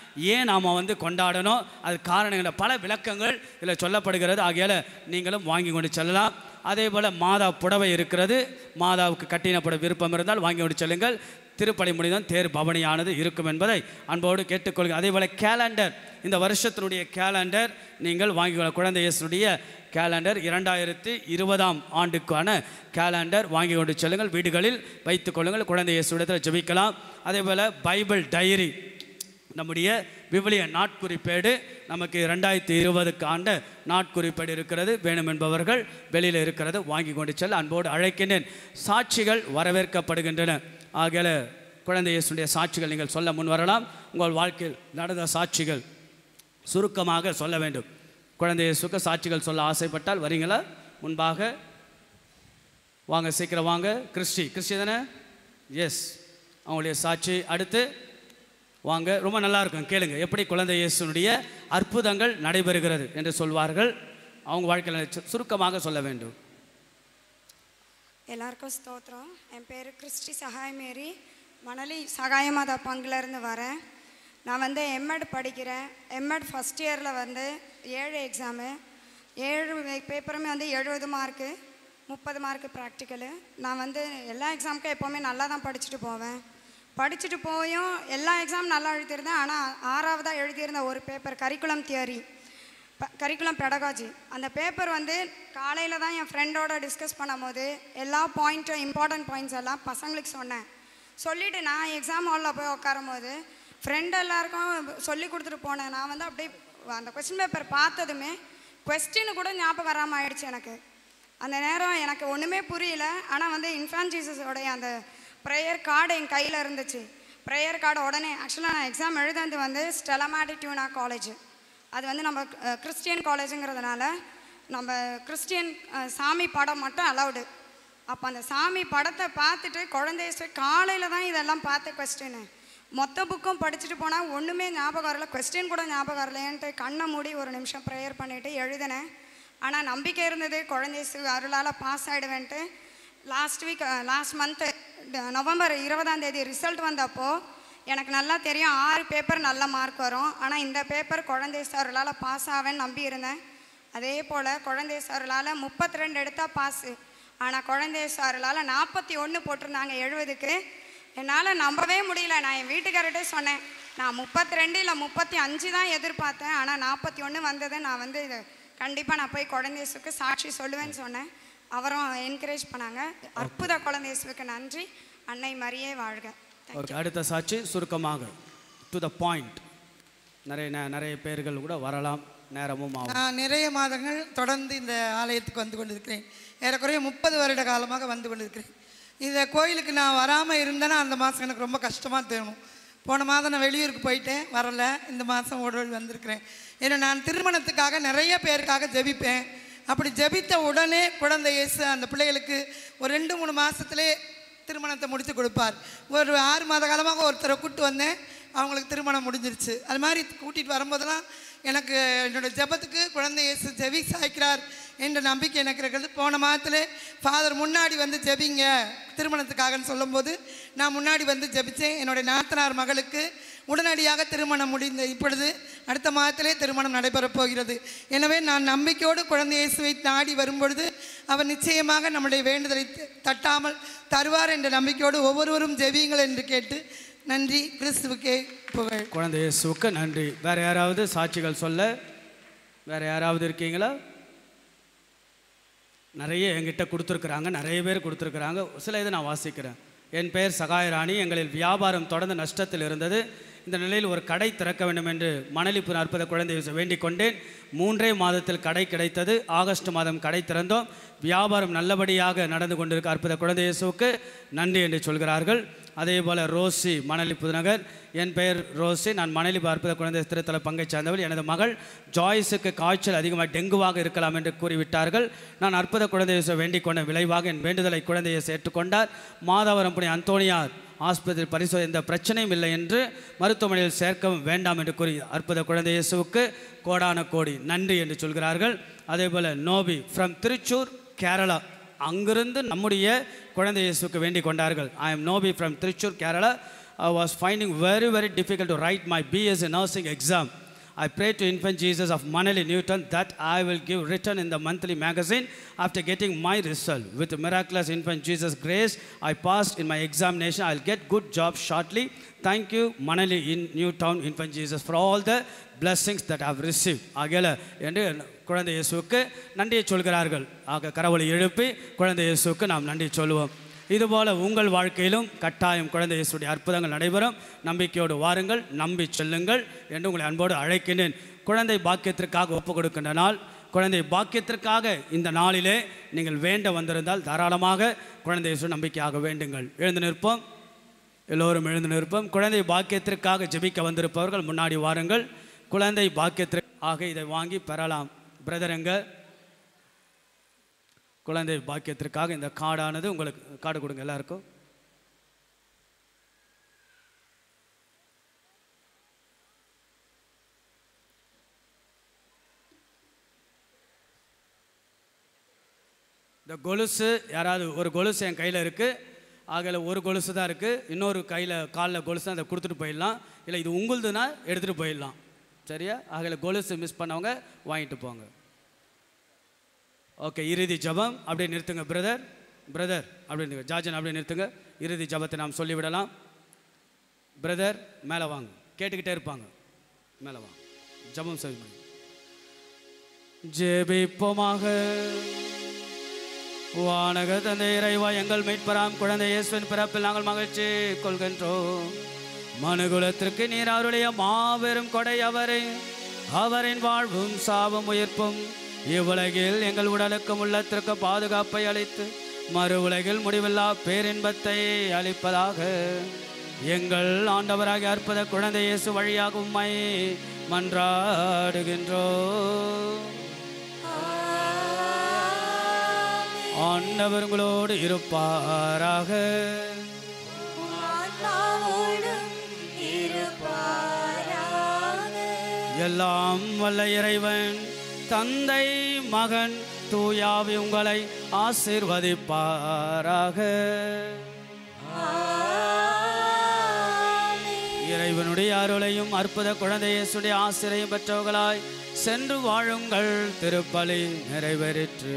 ஏன் நாம் வந்து கொண்டாடணும் அது காரணங்கள் பல விளக்கங்கள் இதில் சொல்லப்படுகிறது ஆகையால் நீங்களும் வாங்கி கொண்டு செல்லலாம் அதே போல் மாதா புடவை இருக்கிறது மாதாவுக்கு கட்டினப்பட விருப்பம் இருந்தால் வாங்கி கொண்டு செல்லுங்கள் திருப்பலி முடிதான் தேர் பவனியானது இருக்கும் என்பதை அன்போடு கேட்டுக்கொள்க அதே போல் கேலண்டர் இந்த வருஷத்தினுடைய கேலண்டர் நீங்கள் வாங்கிக்கொள்ள குழந்தை இயேசுனுடைய கேலண்டர் இரண்டாயிரத்தி இருபதாம் ஆண்டுக்கான கேலண்டர் வாங்கி கொண்டு செல்லுங்கள் வீடுகளில் வைத்துக் கொள்ளுங்கள் குழந்தை இயேசுடத்தில் ஜெபிக்கலாம் அதே போல் பைபிள் டைரி நம்முடைய விவிலிய நாட்குறிப்பேடு நமக்கு ரெண்டாயிரத்தி இருபதுக்கு ஆண்ட நாட்குறிப்பேடு இருக்கிறது வேணும் என்பவர்கள் வெளியில் இருக்கிறது வாங்கி கொண்டு செல்ல அன்போடு அழைக்கின்றேன் சாட்சிகள் வரவேற்கப்படுகின்றன ஆகிய குழந்தை இயேசுடைய சாட்சிகள் நீங்கள் சொல்ல முன் வரலாம் உங்கள் வாழ்க்கையில் நடந்த சாட்சிகள் சுருக்கமாக சொல்ல வேண்டும் குழந்தை இயேசுக்கு சாட்சிகள் சொல்ல ஆசைப்பட்டால் வரீங்களா முன்பாக வாங்க சீக்கிரம் வாங்க கிறிஸ்டி கிறிஸ்டி தானே எஸ் அவங்களுடைய சாட்சி அடுத்து வாங்க ரொம்ப நல்லா இருக்கும் கேளுங்க எப்படி குழந்தை இயேசுனுடைய அற்புதங்கள் நடைபெறுகிறது என்று சொல்வார்கள் அவங்க வாழ்க்கையில் சு- சுருக்கமாக சொல்ல வேண்டும் எல்லாருக்கும் ஸ்தோத்திரம் என் பேர் கிறிஸ்டி சகாய் மேரி மணலி சகாயமாதா பங்குலேருந்து வரேன் நான் வந்து எம்எட் படிக்கிறேன் எம்எட் ஃபஸ்ட் இயரில் வந்து ஏழு எக்ஸாமு ஏழு பேப்பருமே வந்து எழுபது மார்க்கு முப்பது மார்க்கு ப்ராக்டிக்கலு நான் வந்து எல்லா எக்ஸாமுக்கும் எப்போவுமே நல்லா தான் படிச்சுட்டு போவேன் படிச்சுட்டு போயும் எல்லா எக்ஸாம் நல்லா எழுதியிருந்தேன் ஆனால் ஆறாவதாக எழுதியிருந்த ஒரு paper curriculum theory curriculum pedagogy அந்த பேப்பர் வந்து காலையில் தான் என் ஃப்ரெண்டோட டிஸ்கஸ் பண்ணும்போது எல்லா பாயிண்ட்டும் இம்பார்ட்டன்ட் பாயிண்ட்ஸ் எல்லாம் பசங்களுக்கு சொன்னேன் சொல்லிவிட்டு நான் எக்ஸாம் ஹாலில் போய் உட்காரும் போது ஃப்ரெண்ட் எல்லாருக்கும் சொல்லி கொடுத்துட்டு போனேன் நான் வந்து அப்படியே அந்த கொஸ்டின் பேப்பர் பார்த்ததுமே கொஸ்டின் கூட ஞாபகம் வராமல் ஆயிடுச்சு எனக்கு அந்த நேரம் எனக்கு ஒன்றுமே புரியல ஆனால் வந்து இன்ஃபான் ஜீசஸோடைய அந்த ப்ரேயர் கார்டு என் கையில் இருந்துச்சு ப்ரேயர் கார்டு உடனே ஆக்சுவலாக நான் எக்ஸாம் எழுதுனது வந்து ஸ்டெலமாட்டி டியூனா காலேஜ் அது வந்து நம்ம அஹ், கிறிஸ்டியன் காலேஜுங்கிறதுனால நம்ம கிறிஸ்டியன் அஹ், சாமி படம் மட்டும் அலௌடு அப்போ அந்த சாமி படத்தை பார்த்துட்டு குழந்தைய காலையில் தான் இதெல்லாம் பார்த்த கொஸ்டின் மொத்த புக்கும் படிச்சுட்டு போனால் ஒன்றுமே ஞாபகம் வரல கொஸ்டின் கூட ஞாபகம் வரலையேன்ட்டு கண்ணை மூடி ஒரு நிமிஷம் ப்ரேயர் பண்ணிவிட்டு எழுதினேன் ஆனால் நம்பிக்கை இருந்தது குழந்தை சு அருளால் பாஸ் ஆகிடுவேன்ட்டு last week last month November இருபதாம் தேதி ரிசல்ட் வந்தப்போ எனக்கு நல்லா தெரியும் ஆறு பேப்பர் நல்ல மார்க் வரும் ஆனால் இந்த பேப்பர் குழந்தை சாருளால் பாஸ் ஆவேன்னு நம்பி இருந்தேன் அதே போல் குழந்தை சாருளால் முப்பத்தி ரெண்டு எடுத்தால் பாஸு ஆனால் குழந்தை சாருளால் நாற்பத்தி ஒன்று போட்டிருந்தாங்க எழுபதுக்கு என்னால் நம்பவே முடியல நான் என் வீட்டுக்காரர்கிட்டே சொன்னேன் நான் முப்பத்தி ரெண்டு இல்லை முப்பத்தி அஞ்சு தான் எதிர்பார்த்தேன் ஆனால் நாற்பத்தி ஒன்று வந்தது நான் வந்து இது கண்டிப்பாக நான் போய் குழந்தைசுக்கு சாட்சி சொல்லுவேன்னு சொன்னேன் அவரும் என்கரேஜ் பண்ணாங்க அற்புத குழந்தைசுக்கு நன்றி அன்னை மரியே வாழ்க ஓகே அடுத்த சாட்சி சுருக்கமாக டு த பாயிண்ட் நிறைய ந- நிறைய பேர்கள் கூட வரலாம் நேரமும் ஆகும் நான் நிறைய மாதங்கள் தொடர்ந்து இந்த ஆலயத்துக்கு வந்து கொண்டிருக்கிறேன் ஏறக்குறைய முப்பது வருட காலமாக வந்து கொண்டிருக்கிறேன் இந்த கோயிலுக்கு நான் வராமல் இருந்தேன்னா அந்த மாதம் எனக்கு ரொம்ப கஷ்டமாக தோணும் போன மாதம் நான் வெளியூருக்கு போயிட்டேன் வரல இந்த மாதம் உடல் வந்திருக்கிறேன் ஏன்னா நான் திருமணத்துக்காக நிறைய பேருக்காக ஜெபிப்பேன் அப்படி ஜெபித்த உடனே குழந்தை இயேசு அந்த பிள்ளைகளுக்கு ஒரு ரெண்டு மூணு மாதத்துலேயே திருமணத்தை முடித்து கொடுப்பார் ஒரு ஆறு மாத காலமாக ஒருத்தரை கூப்பிட்டு வந்தேன் அவங்களுக்கு திருமணம் முடிஞ்சிருச்சு அது மாதிரி கூட்டிகிட்டு வரும்போதெல்லாம் எனக்கு என்னோடய ஜெபத்துக்கு குழந்தை இயேசு ஜெபி சாய்க்கிறார் என்ற நம்பிக்கை எனக்கு இருக்கிறது போன மாதத்தில் ஃபாதர் முன்னாடி வந்து ஜெபிங்க திருமணத்துக்காகன்னு சொல்லும்போது நான் முன்னாடி வந்து ஜெபித்தேன் என்னுடைய நாத்தனார் மகளுக்கு உடனடியாக திருமணம் முடிந்த இப்பொழுது அடுத்த மாதத்திலே திருமணம் நடைபெறப் போகிறது எனவே நான் நம்பிக்கையோடு குழந்தை இயேசுவை நாடி வரும்பொழுது அவர் நிச்சயமாக நம்முடைய வேண்டுதலை த- தட்டாமல் தருவார் என்ற நம்பிக்கையோடு ஒவ்வொருவரும் ஜெபியுங்கள் என்று கேட்டு நன்றி கிறிஸ்துவுக்கே புகழ் குழந்தை இயேசுவுக்கு நன்றி வேற யாராவது சாட்சிகள் சொல்ல வேற யாராவது இருக்கீங்களா நிறைய என்கிட்ட கொடுத்துருக்குறாங்க நிறைய பேர் கொடுத்துருக்குறாங்க சில இது நான் வாசிக்கிறேன் என் பெயர் சகாயராணி எங்களில் வியாபாரம் தொடர்ந்து நஷ்டத்தில் இருந்தது இந்த நிலையில் ஒரு கடை திறக்க வேண்டும் என்று மணலிப்பு அற்புத குழந்தை இயேசு வேண்டிக் கொண்டேன் மூன்றே மாதத்தில் கடை கிடைத்தது ஆகஸ்ட் மாதம் கடை திறந்தோம் வியாபாரம் நல்லபடியாக நடந்து கொண்டிருக்க அற்புத குழந்தை இயேசுவுக்கு நன்றி என்று சொல்கிறார்கள் அதே போல் ரோசி மணலி புதுநகர் என் பெயர் ரோசி நான் மணலி அற்புத குழந்தை திருத்தல பங்கை சார்ந்தவள் எனது மகள் ஜாய்ஸுக்கு காய்ச்சல் அதிகமாக டெங்குவாக இருக்கலாம் என்று கூறிவிட்டார்கள் நான் அற்புத குழந்தை இயேசுவை வேண்டிக் கொண்ட விளைவாக என் வேண்டுதலை குழந்தை இயேசு ஏற்றுக்கொண்டார் மாதவரம் புனி அந்தோனியார் ஆஸ்பத்திரி பரிசோதனை எந்த பிரச்சனையும் இல்லை என்று மருத்துவமனையில் சேர்க்கவும் வேண்டாம் என்று கூறி அற்புத குழந்தை இயேசுவுக்கு கோடான கோடி நன்றி என்று சொல்கிறார்கள் அதே போல் நோபி ஃப்ரம் திருச்சூர் கேரளா அங்கிருந்து நம்முடைய குழந்தை இயேசுக்கு வேண்டிக் கொண்டார்கள் I am Noby from Thrissur Kerala I was finding very, very difficult to write my BSc nursing exam. I prayed to Infant Jesus of Manali Newton that I will give written in the monthly magazine after getting my result. With miraculous Infant Jesus grace, I passed in my examination. I'll get good job shortly. Thank you, Manali in Newtown Infant Jesus, for all the blessings that I've received. ஆகையால என்று குழந்தை இயேசுவுக்கு நன்றியை சொல்கிறார்கள் ஆக கரவொலி எழுப்பி குழந்தை இயேசுவுக்கு நாம் நன்றி சொல்லுவோம் இதுபோல உங்கள் வாழ்க்கையிலும் கட்டாயம் குழந்தை இயேசுடைய அற்புதங்கள் நடைபெறும் நம்பிக்கையோடு வாருங்கள் நம்பி செல்லுங்கள் என்று உங்களை அன்போடு அழைக்கின்றேன் குழந்தை பாக்கியத்திற்காக ஒப்பு கொடுக்கின்ற நாள் குழந்தை பாக்கியத்திற்காக இந்த நாளிலே நீங்கள் வேண்ட வந்திருந்தால் தாராளமாக குழந்தை இயேசு நம்பிக்கையாக வேண்டுங்கள் எழுந்து நிற்போம் எல்லோரும் எழுந்து நிற்போம் குழந்தை பாக்கியத்திற்காக ஜெபிக்க வந்திருப்பவர்கள் முன்னாடி வாருங்கள் குழந்தை பாக்கியத்திற்காக இதை வாங்கி பெறலாம் பிரதரங்க குழந்தை பாக்கியத்திற்காக இந்த கார்டானது உங்களுக்கு கார்டு கொடுங்க எல்லாருக்கும் இந்த கொலுசு யாராவது ஒரு கொலுசு என் கையில் இருக்குது ஆகல ஒரு கொலுசு தான் இருக்குது இன்னொரு கையில் காலில் கொலுசு தான் அதை கொடுத்துட்டு போயிடலாம் இல்லை இது உங்களுதுன்னா எடுத்துகிட்டு போயிடலாம் சரியா ஆகல கொலுசு மிஸ் பண்ணவங்க வாங்கிட்டு போங்க ஓகே இறுதி ஜபம் அப்படியே நிறுத்துங்க பிரதர் பிரதர் அப்படின்னு ஜார்ஜன் அப்படியே நிறுத்துங்க இறுதி ஜபத்தை நாம் சொல்லிவிடலாம் பிரதர் மேலே வாங்க கேட்டுக்கிட்டே இருப்பாங்க மேலே வாங்க ஜபம் செய்ய ஜெபிப்போமாக வானக தந்தை இறைவா எங்கள் மீட்பராம் குழந்தை இயேசுவின் பிறப்பில் நாங்கள் மகிழ்ச்சி கொள்கின்றோம் மனுகுலத்திற்கு நீர் அவருடைய மாபெரும் கொடை அவரை அவரின் வாழ்வும் சாவும் உயிர்ப்பும் இவ்வுலகில் எங்கள் உடலுக்கும் உள்ளத்திற்கு பாதுகாப்பை அளித்து மறு உலகில் முடிவில்லா பேரின்பத்தை அளிப்பதாக எங்கள் ஆண்டவராகிய அற்புத குழந்தை இயேசு வழியாக உம்மை மன்றாடுகின்றோம் ஆண்டவர் உங்களோடு இருப்பாராக எல்லாம் வல்ல இறைவன் தந்தை மகன் தூயாவி உங்களை ஆசீர்வதிப்பாராக இறைவனுடைய அருளையும் அற்புத குழந்தை இயேசுடைய ஆசிரியம் பெற்றவர்களாய் சென்று வாழுங்கள் திருப்பலி நிறைவேறிற்று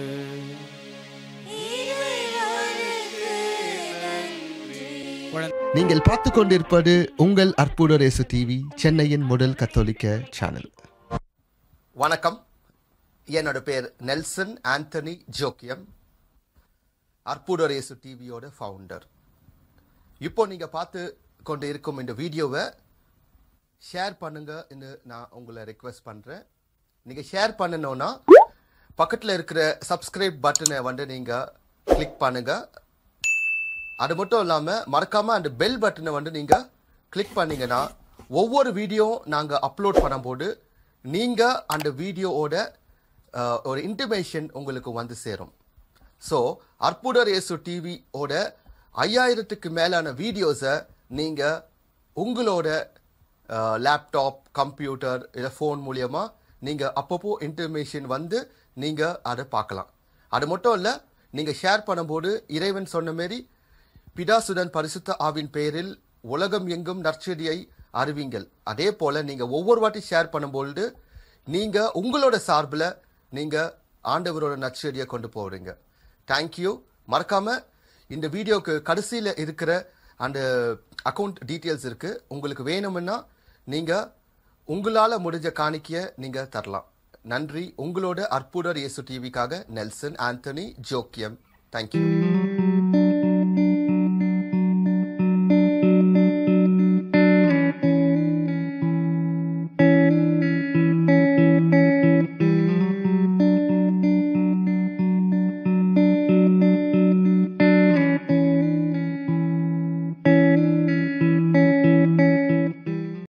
குழந்தை நீங்கள் பார்த்து கொண்டிருப்பது உங்கள் அற்புதரேசு டிவி சென்னையின் முதல் கத்தோலிக்க சேனல் வணக்கம் என்னோட பேர் நெல்சன் ஆண்டனி ஜோக்கியம் அற்புதரேசு டிவியோட ஃபவுண்டர் இப்போ நீங்க பார்த்து கொண்டு இருக்கும் இந்த வீடியோவை ஷேர் பண்ணுங்க நான் உங்களை ரெக்வெஸ்ட் பண்றேன் நீங்க ஷேர் பண்ணணும்னா பக்கத்தில் இருக்கிற சப்ஸ்கிரைப் பட்டனை வந்து நீங்க கிளிக் பண்ணுங்க அது மட்டும் இல்லாமல் மறக்காம அந்த பெல் பட்டனை வந்து நீங்க கிளிக் பண்ணீங்கன்னா ஒவ்வொரு வீடியோ நாங்க அப்லோட் பண்ணும்போது நீங்க அந்த வீடியோவோட அஹ், ஒரு இன்டிமேஷன் உங்களுக்கு வந்து சேரும் ஸோ அற்புதர் இயேசு டிவியோட ஐயாயிரத்துக்கு மேலான வீடியோஸை நீங்க உங்களோட லேப்டாப் கம்ப்யூட்டர் இல்லை ஃபோன் மூலியமா நீங்க அப்பப்போ இன்டர்மேஷன் வந்து நீங்க அதை பார்க்கலாம் அது மட்டும் இல்லை நீங்க ஷேர் பண்ணும்போது இறைவன் சொன்ன மாரி பிதாசுடன் பரிசுத்த ஆவின் பெயரில் உலகம் எங்கும் நற்செடியை அறிவிங்கள் அதே போல நீங்க ஒவ்வொரு வாட்டி ஷேர் பண்ணும்பொழுது நீங்க உங்களோட சார்பில் நீங்க ஆண்டவரோட நற்செடியை கொண்டு போறீங்க தேங்க்யூ மறக்காம இந்த வீடியோக்கு கடைசியில் இருக்கிற அந்த அக்கௌண்ட் டீட்டெயில்ஸ் இருக்கு உங்களுக்கு வேணும்னா நீங்க உங்களால முடிஞ்ச காணிக்கையை நீங்க தரலாம் நன்றி உங்களோட அற்புதர் இயேசு டிவிக்காக நெல்சன் ஆண்டனி ஜோக்கியம் தேங்க்யூ